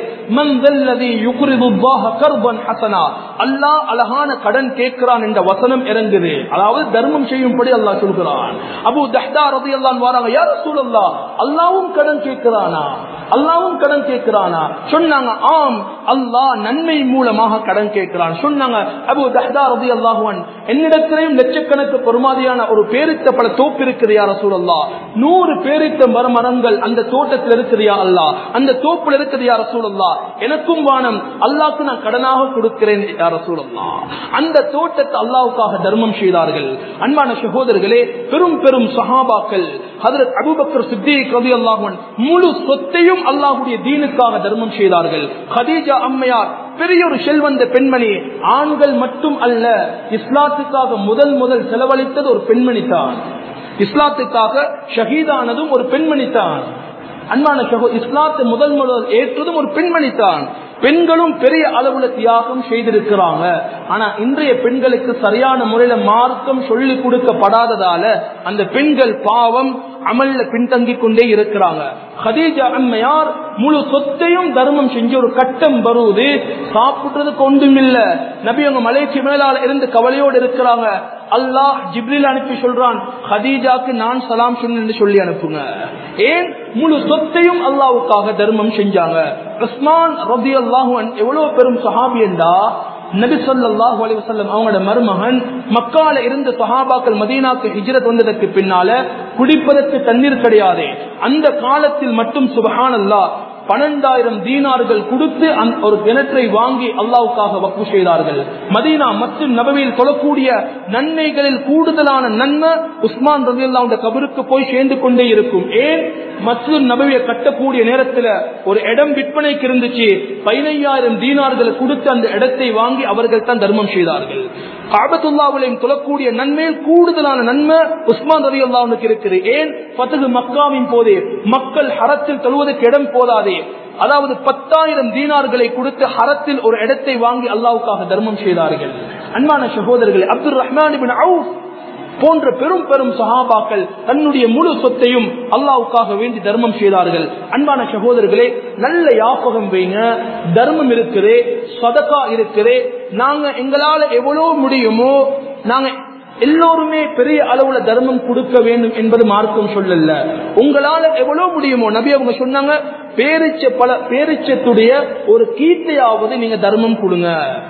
அல்லாஹ் அழகான கடன் கேட்கிறான் என்ற வசனம் இறங்குது அதாவது தர்மம் செய்யும்படி அல்லாஹ் சொல்கிறான் அபு தஹ்தா ரதி அல்லான் வாராங்க யார சூழல்லா அல்லாவும் கடன் கேட்கிறானா அல்லாவும் கடன் கேட்கிறானா சொன்னாங்க ஆம் அல்லாஹ் நன்மை மூலமாக கடன் கேட்கிறான் சொன்னாங்க அபு தஹ்தா ரதி அல்லாஹுவன் என்னிடத்திலையும் லட்சக்கணக்கு பெருமாதியான ஒரு பேரித்த பல தோப்பு இருக்குது யார சூழல்லா நூறு பேரித்த மரமரங்கள் அந்த தோட்டத்தில் இருக்கிறியா அல்லா அந்த தோப்புல இருக்குது யார சூழல்லா எனக்கும் வானம் அல்லாக்கு நான் கடனாக கொடுக்கிறேன் யார சூழல்லா அந்த தோட்டத்தை அல்லாவுக்காக தர்மம் செய்தார்கள் அன்பான சகோதரர்களே பெரும் பெரும் சஹாபாக்கள் ஹதரத் அபுபக்கர் சித்திக் ரவி அல்லாஹன் முழு சொத்தையும் அல்லாஹுடைய தீனுக்காக தர்மம் செய்தார்கள் ஹதீஜா அம்மையார் பெரிய ஒரு செல்வந்த பெண்மணி ஆண்கள் மட்டும் அல்ல இஸ்லாத்துக்காக முதல் முதல் செலவழித்தது ஒரு பெண்மணி தான் இஸ்லாத்துக்காக ஷஹீதானதும் ஒரு பெண்மணி தான் அன்பான சகோ இஸ்லாத்தை முதல் முதல் ஏற்றதும் ஒரு பெண்மணி தான் பெண்களும் பெரிய அளவுல தியாகம் செய்திருக்கிறாங்க ஆனா இன்றைய பெண்களுக்கு சரியான முறையில மார்க்கம் சொல்லிக் கொடுக்கப்படாததால அந்த பெண்கள் பாவம் அமல்ல பின்தங்கி கொண்டே இருக்கிறாங்க ஹதீஜா அம்மையார் முழு சொத்தையும் தர்மம் செஞ்சு ஒரு கட்டம் வருவது சாப்பிடுறதுக்கு ஒன்றும் இல்ல நபி அவங்க மலைக்கு மேலால இருந்து கவலையோடு இருக்கிறாங்க அல்லாஹ் ஜிப்ரில் அனுப்பி சொல்றான் ஹதீஜாக்கு நான் சலாம் சொன்னு சொல்லி அனுப்புங்க ஏன் முழு சொத்தையும் அல்லாவுக்காக தர்மம் செஞ்சாங்க உஸ்மான் ரபி அல்லாஹுவன் எவ்வளவு பெரும் சஹாபி என்றா நபி சொல்லாஹு அலி வசல்லம் அவங்களோட மருமகன் மக்கால இருந்த சஹாபாக்கள் மதீனாக்கு ஹிஜ்ரத் வந்ததற்கு பின்னால குடிப்பதற்கு தண்ணீர் கிடையாது அந்த காலத்தில் மட்டும் சுபஹான் அல்லா பன்னெண்டாயிரம் தீனார்கள் கொடுத்து ஒரு கிணற்றை வாங்கி அல்லாவுக்காக வக்கு செய்தார்கள் மதீனா மற்றும் நபவியில் சொல்லக்கூடிய நன்மைகளில் கூடுதலான நன்மை உஸ்மான் ரவி அல்லாவுடைய கபருக்கு போய் சேர்ந்து கொண்டே இருக்கும் ஏன் மற்றும் நபவியை கட்டக்கூடிய நேரத்தில் ஒரு இடம் விற்பனைக்கு இருந்துச்சு பதினையாயிரம் தீனார்களை கொடுத்து அந்த இடத்தை வாங்கி அவர்கள் தான் தர்மம் செய்தார்கள் காபத்துல்லாவிலையும் தொழக்கூடிய நன்மையில் கூடுதலான நன்மை உஸ்மான் ரவி அல்லாவுக்கு இருக்குது ஏன் பத்தகு மக்காவின் போதே மக்கள் ஹரத்தில் தொழுவதற்கு இடம் போதாதே அதாவது பத்தாயிரம் தீனார்களை கொடுத்து ஹரத்தில் ஒரு இடத்தை வாங்கி அல்லாவுக்காக தர்மம் செய்தார்கள் அன்பான சகோதரர்கள் அப்துல் ரஹ்மான் போன்ற பெரும் பெரும் சகாபாக்கள் தன்னுடைய முழு சொத்தையும் அல்லாவுக்காக வேண்டி தர்மம் செய்தார்கள் அன்பான சகோதரர்களே நல்ல யாபகம் வைங்க தர்மம் இருக்குது சதக்கா இருக்குது நாங்க எங்களால எவ்வளவு முடியுமோ நாங்க எல்லோருமே பெரிய அளவுல தர்மம் கொடுக்க வேண்டும் என்பது மார்க்கம் சொல்லல உங்களால எவ்வளவு முடியுமோ நபி அவங்க சொன்னாங்க பேரிச்ச பல பேரிச்சத்துடைய ஒரு கீர்த்தையாவது நீங்க தர்மம் கொடுங்க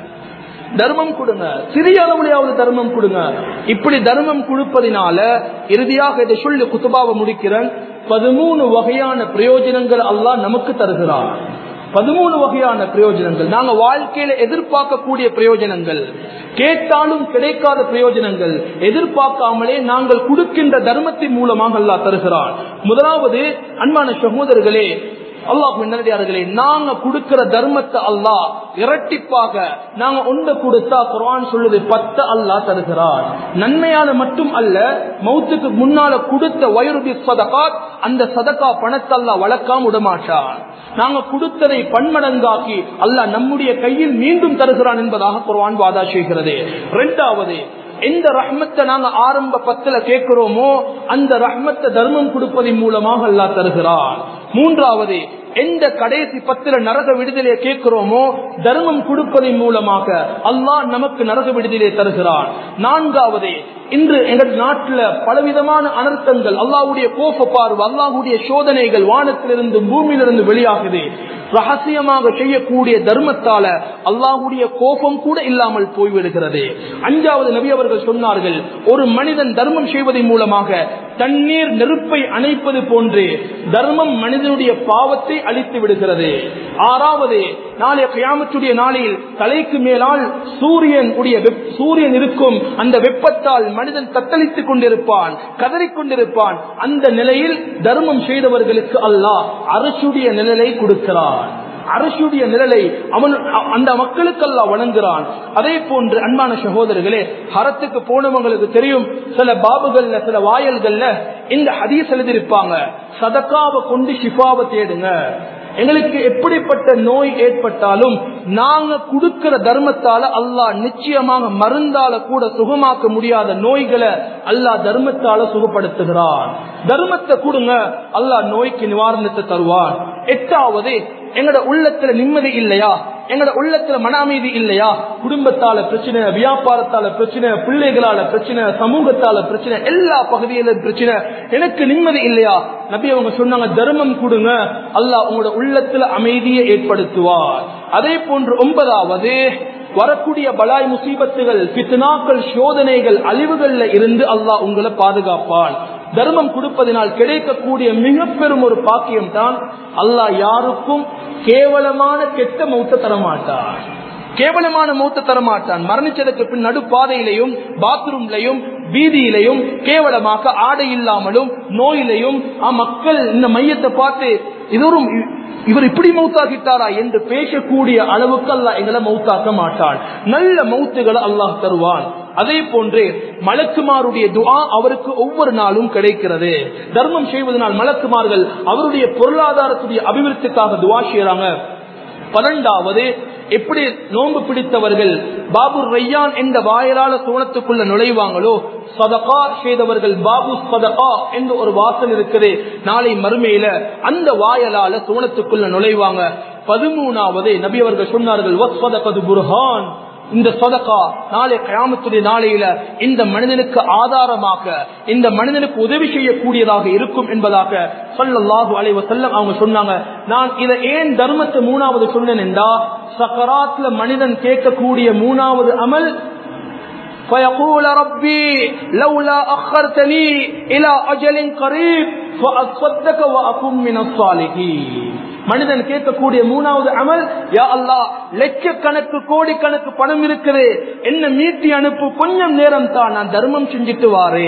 தர்மம் கொடுங்க சிறிய அளவுலையாவது தர்மம் கொடுங்க இப்படி தர்மம் கொடுப்பதினால இறுதியாக இதை சொல்லி குத்துபாவை முடிக்கிறேன் பதிமூணு வகையான பிரயோஜனங்கள் அல்லாஹ் நமக்கு தருகிறார் பதிமூணு வகையான பிரயோஜனங்கள் நாங்க வாழ்க்கையில எதிர்பார்க்கக்கூடிய பிரயோஜனங்கள் கேட்டாலும் கிடைக்காத பிரயோஜனங்கள் எதிர்பார்க்காமலே நாங்கள் கொடுக்கின்ற தர்மத்தின் மூலமாக அல்லாஹ் தருகிறார் முதலாவது அன்பான சகோதரர்களே அல்லாஹ் நல்லடியார்களே நாங்க கொடுக்கிற தர்மத்தை அல்லாஹ் இரட்டிப்பாக நாங்க ஒன்று கொடுத்தா குரான் சொல்லுது பத்து அல்லாஹ் தருகிறார் நன்மையால மட்டும் அல்ல மௌத்துக்கு முன்னால கொடுத்த வயுருபி சதகாத் அந்த சதகா பணத்தை அல்லாஹ் வளர்க்காம விடமாட்டார் நாங்க கொடுத்ததை பன்மடங்காக்கி அல்லாஹ் நம்முடைய கையில் மீண்டும் தருகிறான் என்பதாக குர்ஆன் வாதா செய்கிறது இரண்டாவது எந்த ரஹ்மத்தை நாங்க ஆரம்ப பத்துல கேட்கிறோமோ அந்த ரஹ்மத்தை தர்மம் கொடுப்பதன் மூலமாக அல்லாஹ் தருகிறார் மூன்றாவது எந்த கடைசி பத்துல நரக விடுதலையை கேட்கிறோமோ தர்மம் கொடுப்பதன் மூலமாக அல்லாஹ் நமக்கு நரக விடுதலையை தருகிறான் நான்காவது இன்று எங்கள் நாட்டுல பலவிதமான அனர்த்தங்கள் அல்லாஹ்வுடைய கோப பார்வை அல்லாஹ்வுடைய சோதனைகள் வானத்திலிருந்து பூமியிலிருந்து வெளியாகுது ரகசியமாக செய்யக்கூடிய தர்மத்தால அல்லாஹ்வுடைய கோபம் கூட இல்லாமல் போய்விடுகிறது அஞ்சாவது நபி அவர்கள் சொன்னார்கள் ஒரு மனிதன் தர்மம் செய்வதன் மூலமாக தண்ணீர் நெருப்பை அணைப்பது போன்று தர்மம் மனிதனுடைய பாவத்தை அழித்து விடுகிறது ஆறாவது நாளைய கியாமத்துடைய நாளில் தலைக்கு மேலால் சூரியன் உடைய வெப்- சூரியன் இருக்கும் அந்த வெப்பத்தால் மனிதன் தத்தளித்துக் கொண்டிருப்பான் கதறிக் கொண்டிருப்பான் அந்த நிலையில் தர்மம் செய்தவர்களுக்கு அல்லாஹ் அரசுடைய நிழலை கொடுக்கிறான் அரசுடைய நிழலை அவன் அ- அந்த மக்களுக்கெல்லாம் வழங்குகிறான் அதே போன்று அன்பான சகோதரர்களே ஹரத்துக்கு போனவங்களுக்கு தெரியும் சில பாபுகள்ல சில வாயல்கள்ல இந்த ஹதீஸ் எழுதியிருப்பாங்க சதக்காவை கொண்டு ஷிஃபாவை தேடுங்க எங்களுக்கு எப்படிப்பட்ட நோய் ஏற்பட்டாலும் நாங்க கொடுக்கிற தர்மத்தால அல்லாஹ் நிச்சயமாக மருந்தால கூட சுகமாக்க முடியாத நோய்களை அல்லாஹ் தர்மத்தால சுகப்படுத்துகிறான் தர்மத்தை கொடுங்க அல்லாஹ் நோய்க்கு நிவாரணத்தை தருவான் எட்டாவது எங்கட உள்ளத்துல நிம்மதி இல்லையா எங்கட உள்ளத்துல மன அமைதி இல்லையா குடும்பத்தால பிரச்சனை வியாபாரத்தால பிரச்சனை பிள்ளைகளால பிரச்சனை சமூகத்தால பிரச்சனை எல்லா பகுதியிலும் பிரச்சனை எனக்கு நிம்மதி இல்லையா நபி அவங்க சொன்னாங்க தர்மம் கொடுங்க அல்லாஹ் உங்களோட உள்ளத்துல அமைதியை ஏற்படுத்துவார் அதே போன்று ஒன்பதாவது வரக்கூடிய பலாய் முசீபத்துகள் பித்னாக்கள் சோதனைகள் அழிவுகள்ல இருந்து அல்லாஹ் உங்களை பாதுகாப்பான் தர்மம் கொடுப்பதனால் கிடைக்கக்கூடிய மிக பெரும் ஒரு பாக்கியம் தான் அல்லாஹ் யாருக்கும் கேவலமான கெட்ட மௌத்த தரமாட்டான் கேவலமான மௌத்த தரமாட்டான் மரணிச்சதுக்கு பின் நடுப்பாதையிலையும் பாத்ரூம்லையும் வீதியிலையும் கேவலமாக ஆடை இல்லாமலும் நோயிலையும் மக்கள் இந்த மையத்தை பார்த்து இதோரும் இவர் இப்படி மௌத்தாக்கிட்டாரா என்று பேசக்கூடிய அளவுக்கு அல்லாஹ் எங்களை மௌத்தாக்க மாட்டான் நல்ல மௌத்துகளை அல்லாஹ் தருவான் அதே போன்று மலக்குமாருடைய துஆ அவருக்கு ஒவ்வொரு நாளும் கிடைக்கிறது தர்மம் செய்வதனால் மலக்குமார்கள் அவருடைய பொருளாதாரத்துடைய அபிவிருத்திக்காக துவா செய்யறாங்க பன்னெண்டாவது எப்படி நோன்பு பிடித்தவர்கள் பாபு ரையான் என்ற வாயிலால சோனத்துக்குள்ள நுழைவாங்களோ சதகா செய்தவர்கள் பாபு சதகா என்ற ஒரு வாசல் இருக்குது நாளை மறுமையில அந்த வாயலால சோனத்துக்குள்ள நுழைவாங்க பதிமூணாவது நபி அவர்கள் சொன்னார்கள் புர்ஹான் இந்த சொதக்கா நாளை கயாமத்துடைய நாளையில இந்த மனிதனுக்கு ஆதாரமாக இந்த மனிதனுக்கு உதவி செய்யக்கூடியதாக இருக்கும் என்பதாக சொல்லல்லாஹு அலைவ செல்லம் அவங்க சொன்னாங்க நான் இதை ஏன் தர்மத்தை மூணாவது சொன்னேன் என்றா சக்கராத்ல மனிதன் கேட்கக்கூடிய மூணாவது அமல் فيقول ربي لولا أخرتني إلى أجل قريب فأصدق وأكون من الصالحين மனிதன் கேட்கக்கூடிய மூணாவது அமல் யா அல்லா லட்சக்கணக்கு கோடி கணக்கு பணம் இருக்குது என்ன மீட்டி அனுப்பு கொஞ்சம் நேரம் தான் நான் தர்மம் செஞ்சுட்டு வாரே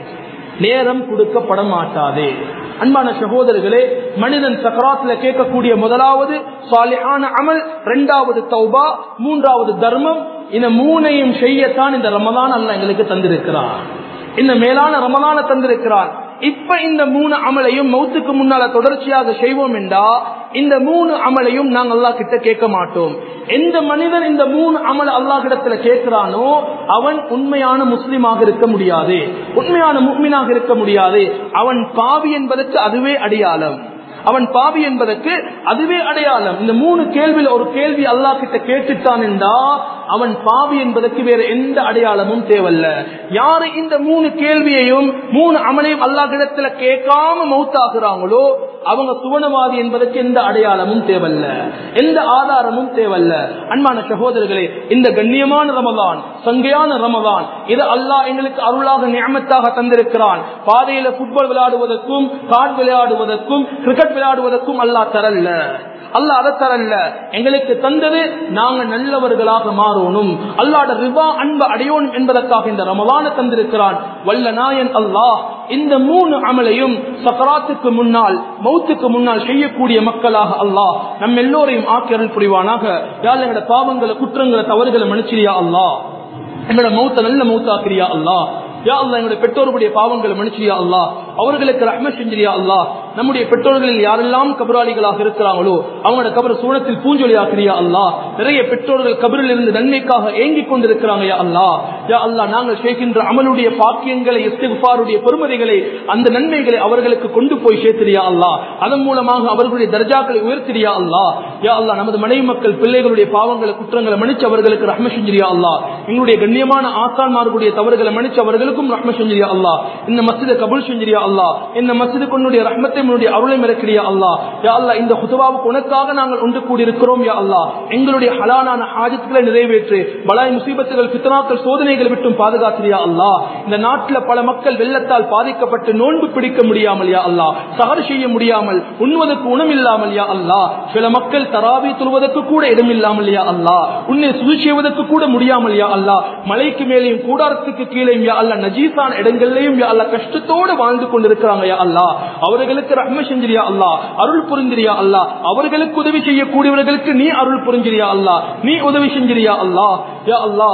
நேரம் கொடுக்கப்பட மாட்டாதே அன்பான சகோதரர்களே மனிதன் சக்கராத்துல கேட்கக்கூடிய முதலாவது சாலிஹான அமல் இரண்டாவது தௌபா மூன்றாவது தர்மம் இந்த மூணையும் செய்யத்தான் இந்த ரமதான் அல்ல எங்களுக்கு தந்திருக்கிறான் இந்த மேலான ரமதான தந்திருக்கிறான் இப்ப இந்த மூணு அமலையும் மௌத்துக்கு முன்னால தொடர்ச்சியாக செய்வோம் என்றா இந்த மூணு அமலையும் நாங்க அல்லா கிட்ட கேட்க மாட்டோம் எந்த மனிதன் இந்த மூணு அமல் அல்லா கிடத்துல கேட்கிறானோ அவன் உண்மையான முஸ்லிமாக இருக்க முடியாது உண்மையான முக்மினாக இருக்க முடியாது அவன் பாவி என்பதற்கு அதுவே அடையாளம் அவன் பாவி என்பதற்கு அதுவே அடையாளம் இந்த மூணு கேள்வியில ஒரு கேள்வி அல்லா கிட்ட கேட்டுட்டான் என்றா அவன் பாவி என்பதற்கு வேற எந்த அடையாளமும் தேவல்ல யாரு இந்த மூணு கேள்வியையும் மூணு அமலையும் அல்லா கிடத்துல கேட்காம மௌத்தாகிறாங்களோ அவங்க சுவனவாதி என்பதற்கு எந்த அடையாளமும் தேவல்ல எந்த ஆதாரமும் தேவல்ல அன்பான சகோதரர்களே இந்த கண்ணியமான ரமதான் சங்கையான ரமதான் இது அல்லாஹ் எங்களுக்கு அருளாக நியமத்தாக தந்திருக்கிறான் பாதையில புட்பால் விளையாடுவதற்கும் காட் விளையாடுவதற்கும் கிரிக்கெட் விளையாடுவதற்கும் அல்லாஹ் தரல்ல அல்ல அதை தரல்ல எங்களுக்கு தந்தது நாங்க நல்லவர்களாக மாறணும் அல்லாட ரிபா அன்பு அடையணும் என்பதற்காக இந்த ரமலான தந்திருக்கிறான் வல்ல நாயன் அல்லாஹ் இந்த மூணு அமலையும் சக்கராத்துக்கு முன்னால் மௌத்துக்கு முன்னால் செய்யக்கூடிய மக்களாக அல்லாஹ் நம்ம எல்லோரையும் ஆக்கியருள் புரிவானாக யார் எங்களோட பாவங்களை குற்றங்களை தவறுகளை மன்னிச்சிரியா அல்லாஹ் எங்களோட மௌத்த நல்ல மௌத்தாக்கிரியா அல்லாஹ் யா அல்லா எங்களுடைய பெற்றோர்களுடைய பாவங்களை மன்னிச்சியா அல்லா அவர்களுக்கு ரஹ்ம செஞ்சிரியா அல்லா நம்முடைய பெற்றோர்களில் யாரெல்லாம் கபராளிகளாக இருக்கிறாங்களோ அவங்களோட கபர சூழத்தில் பூஞ்சொலி ஆக்கிரியா அல்லா நிறைய பெற்றோர்கள் கபரில் இருந்து நன்மைக்காக ஏங்கிக் கொண்டிருக்கிறாங்க யா அல்லா யா அல்லா நாங்கள் செய்கின்ற அமலுடைய பாக்கியங்களை இஸ்திஃபாருடைய பெருமதிகளை அந்த நன்மைகளை அவர்களுக்கு கொண்டு போய் சேர்த்திரியா அல்லா அதன் மூலமாக அவர்களுடைய தர்ஜாக்களை உயர்த்திரியா அல்லா யா அல்லா நமது மனைவி மக்கள் பிள்ளைகளுடைய பாவங்களை குற்றங்களை மன்னிச்சு அவர்களுக்கு ரஹ்ம செஞ்சிரியா அல்லா எங்களுடைய கண்ணியமான ஆசான்மார்களுடைய தவறுகளை மன்னிச்சு அவர்களுக்கும் ரஹ்ம செஞ்சிரியா அல்லா இந்த மசித கபுல் செஞ்சிரியா அல்லா இந்த மசிதுக்கு உன்னுடைய ரஹ்மத்தை உன்னுடைய அருளை மிரக்கிறியா அல்லா யா அல்லா இந்த ஹுதுவாவுக்கு உனக்காக நாங்கள் ஒன்று கூடியிருக்கிறோம் யா அல்லா எங்களுடைய ஹலானான ஆஜத்துக்களை நிறைவேற்று பலாய் முசீபத்துகள் பித்தனாக்கள் சோதனைகள் விட்டும் பாதுகாத்திரியா அல்லா இந்த நாட்டில் பல மக்கள் வெள்ளத்தால் பாதிக்கப்பட்டு நோன்பு பிடிக்க முடியாமல் யா அல்லா சகர் செய்ய முடியாமல் உண்ணுவதற்கு உணமில்லாமல் யா அல்லா சில மக்கள் தராவி தொழுவதற்கு கூட இடமில்லாமல் யா அல்லா உன்னை சுழி செய்வதற்கு கூட முடியாமல் யா அல்லா மலைக்கு மேலேயும் கூடாரத்துக்கு கீழே யா அல்லா நஜீசான இடங்கள்லயும் யா அல்லா கஷ்டத்தோடு வாழ்ந்து கொண்டிருக்கிறாங்க யா அல்லா அவர்களுக்கு ரஹ்ம செஞ்சிரியா அல்லா அருள் புரிஞ்சிரியா அல்லா அவர்களுக்கு உதவி செய்யக்கூடியவர்களுக்கு நீ அருள் புரிஞ்சிரியா அல்லா நீ உதவி செஞ்சிரியா அல்லா யா அல்லா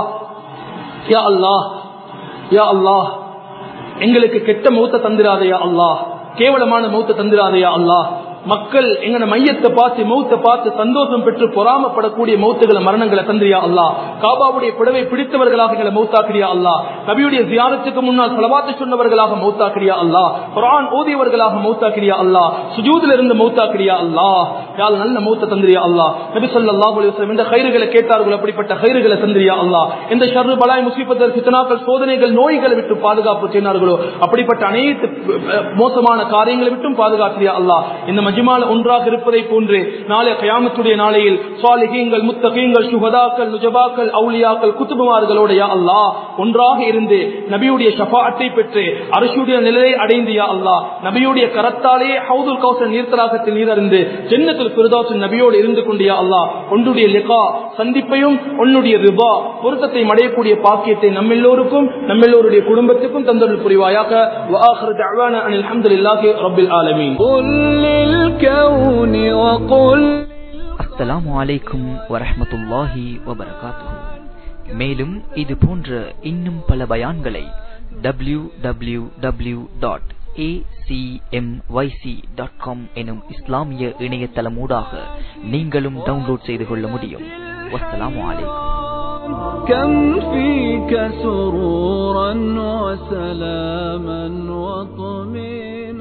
யா அல்லா யா அல்லா எங்களுக்கு கெட்ட மௌத்த தந்திராதையா அல்லா கேவலமான மௌத்த தந்திராதையா அல்லா மக்கள் எங்கட மையத்தை பார்த்து மௌத்தை பார்த்து சந்தோஷம் பெற்று பொறாமப்படக்கூடிய மௌத்துகளை மரணங்களை தந்திரியா அல்லா காபாவுடைய புடவை பிடித்தவர்களாக எங்களை மௌத்தாக்கிறியா அல்லா நபியுடைய ஜியாரத்துக்கு முன்னால் செலவாத்து சொன்னவர்களாக மௌத்தாக்கிறியா அல்லா குரான் ஓதியவர்களாக மௌத்தாக்கிறியா அல்லா சுஜூதில் இருந்து மௌத்தாக்கிறியா அல்லா யாழ் நல்ல மௌத்த தந்திரியா அல்லா நபி ஸல்லல்லாஹு அலைஹி வஸல்லம் எந்த கைறுகளை கேட்டார்கள் அப்படிப்பட்ட கைறுகளை தந்திரியா அல்லா எந்த ஷர்ரு பலாய் முசீபத்தர் ஃபித்னாக்கள் சோதனைகள் நோய்களை விட்டு பாதுகாப்பு செய்தார்களோ அப்படிப்பட்ட அனைத்து அஹ், மோசமான காரியங்களை விட்டும் பாதுகாக்கிறியா அல்லா இந்த மஜ்மால ஒன்றாக இருப்பதை போன்று நாளை கயாமத்துடைய நாளையில் சாலிகீங்கள் முத்தகீங்கள் சுகதாக்கள் நுஜபாக்கள் அவுலியாக்கள் குத்துபுமார்களோட யா அல்லா ஒன்றாக இருந்து நபியுடைய ஷஃபாஅத்தை பெற்று அரசுடைய நிலையை அடைந்து யா அல்லா நபியுடைய கரத்தாலே ஹவுதுல் கௌசர் நீர்த்தராகத்தில் நீரறிந்து ஜன்னத்துல் ஃபிர்தௌஸின் நபியோடு இருந்து கொண்டு யா அல்லா ஒன்றுடைய லிகா சந்திப்பையும் உன்னுடைய ரிபா பொருத்தத்தை அடையக்கூடிய பாக்கியத்தை நம்மெல்லோருக்கும் நம்மெல்லோருடைய குடும்பத்துக்கும் தந்தருள் புரிவாயாக وآخر دعوانا أن الحمد لله رب العالمين قل للكون وقل அஸ்ஸலாமு அலைக்கும் வரஹ்மத்துல்லாஹி வபரகாத்துஹு மேலும் இது போன்ற இன்னும் பல பயான்களை W W W dot dot com எனும் இஸ்லாமிய இணையதளமூடாக நீங்களும் டவுன்லோட் செய்து கொள்ள முடியும் வஸ்ஸலாமு அலைக்கும் كم فيك سرورا وسلاما وطمئنا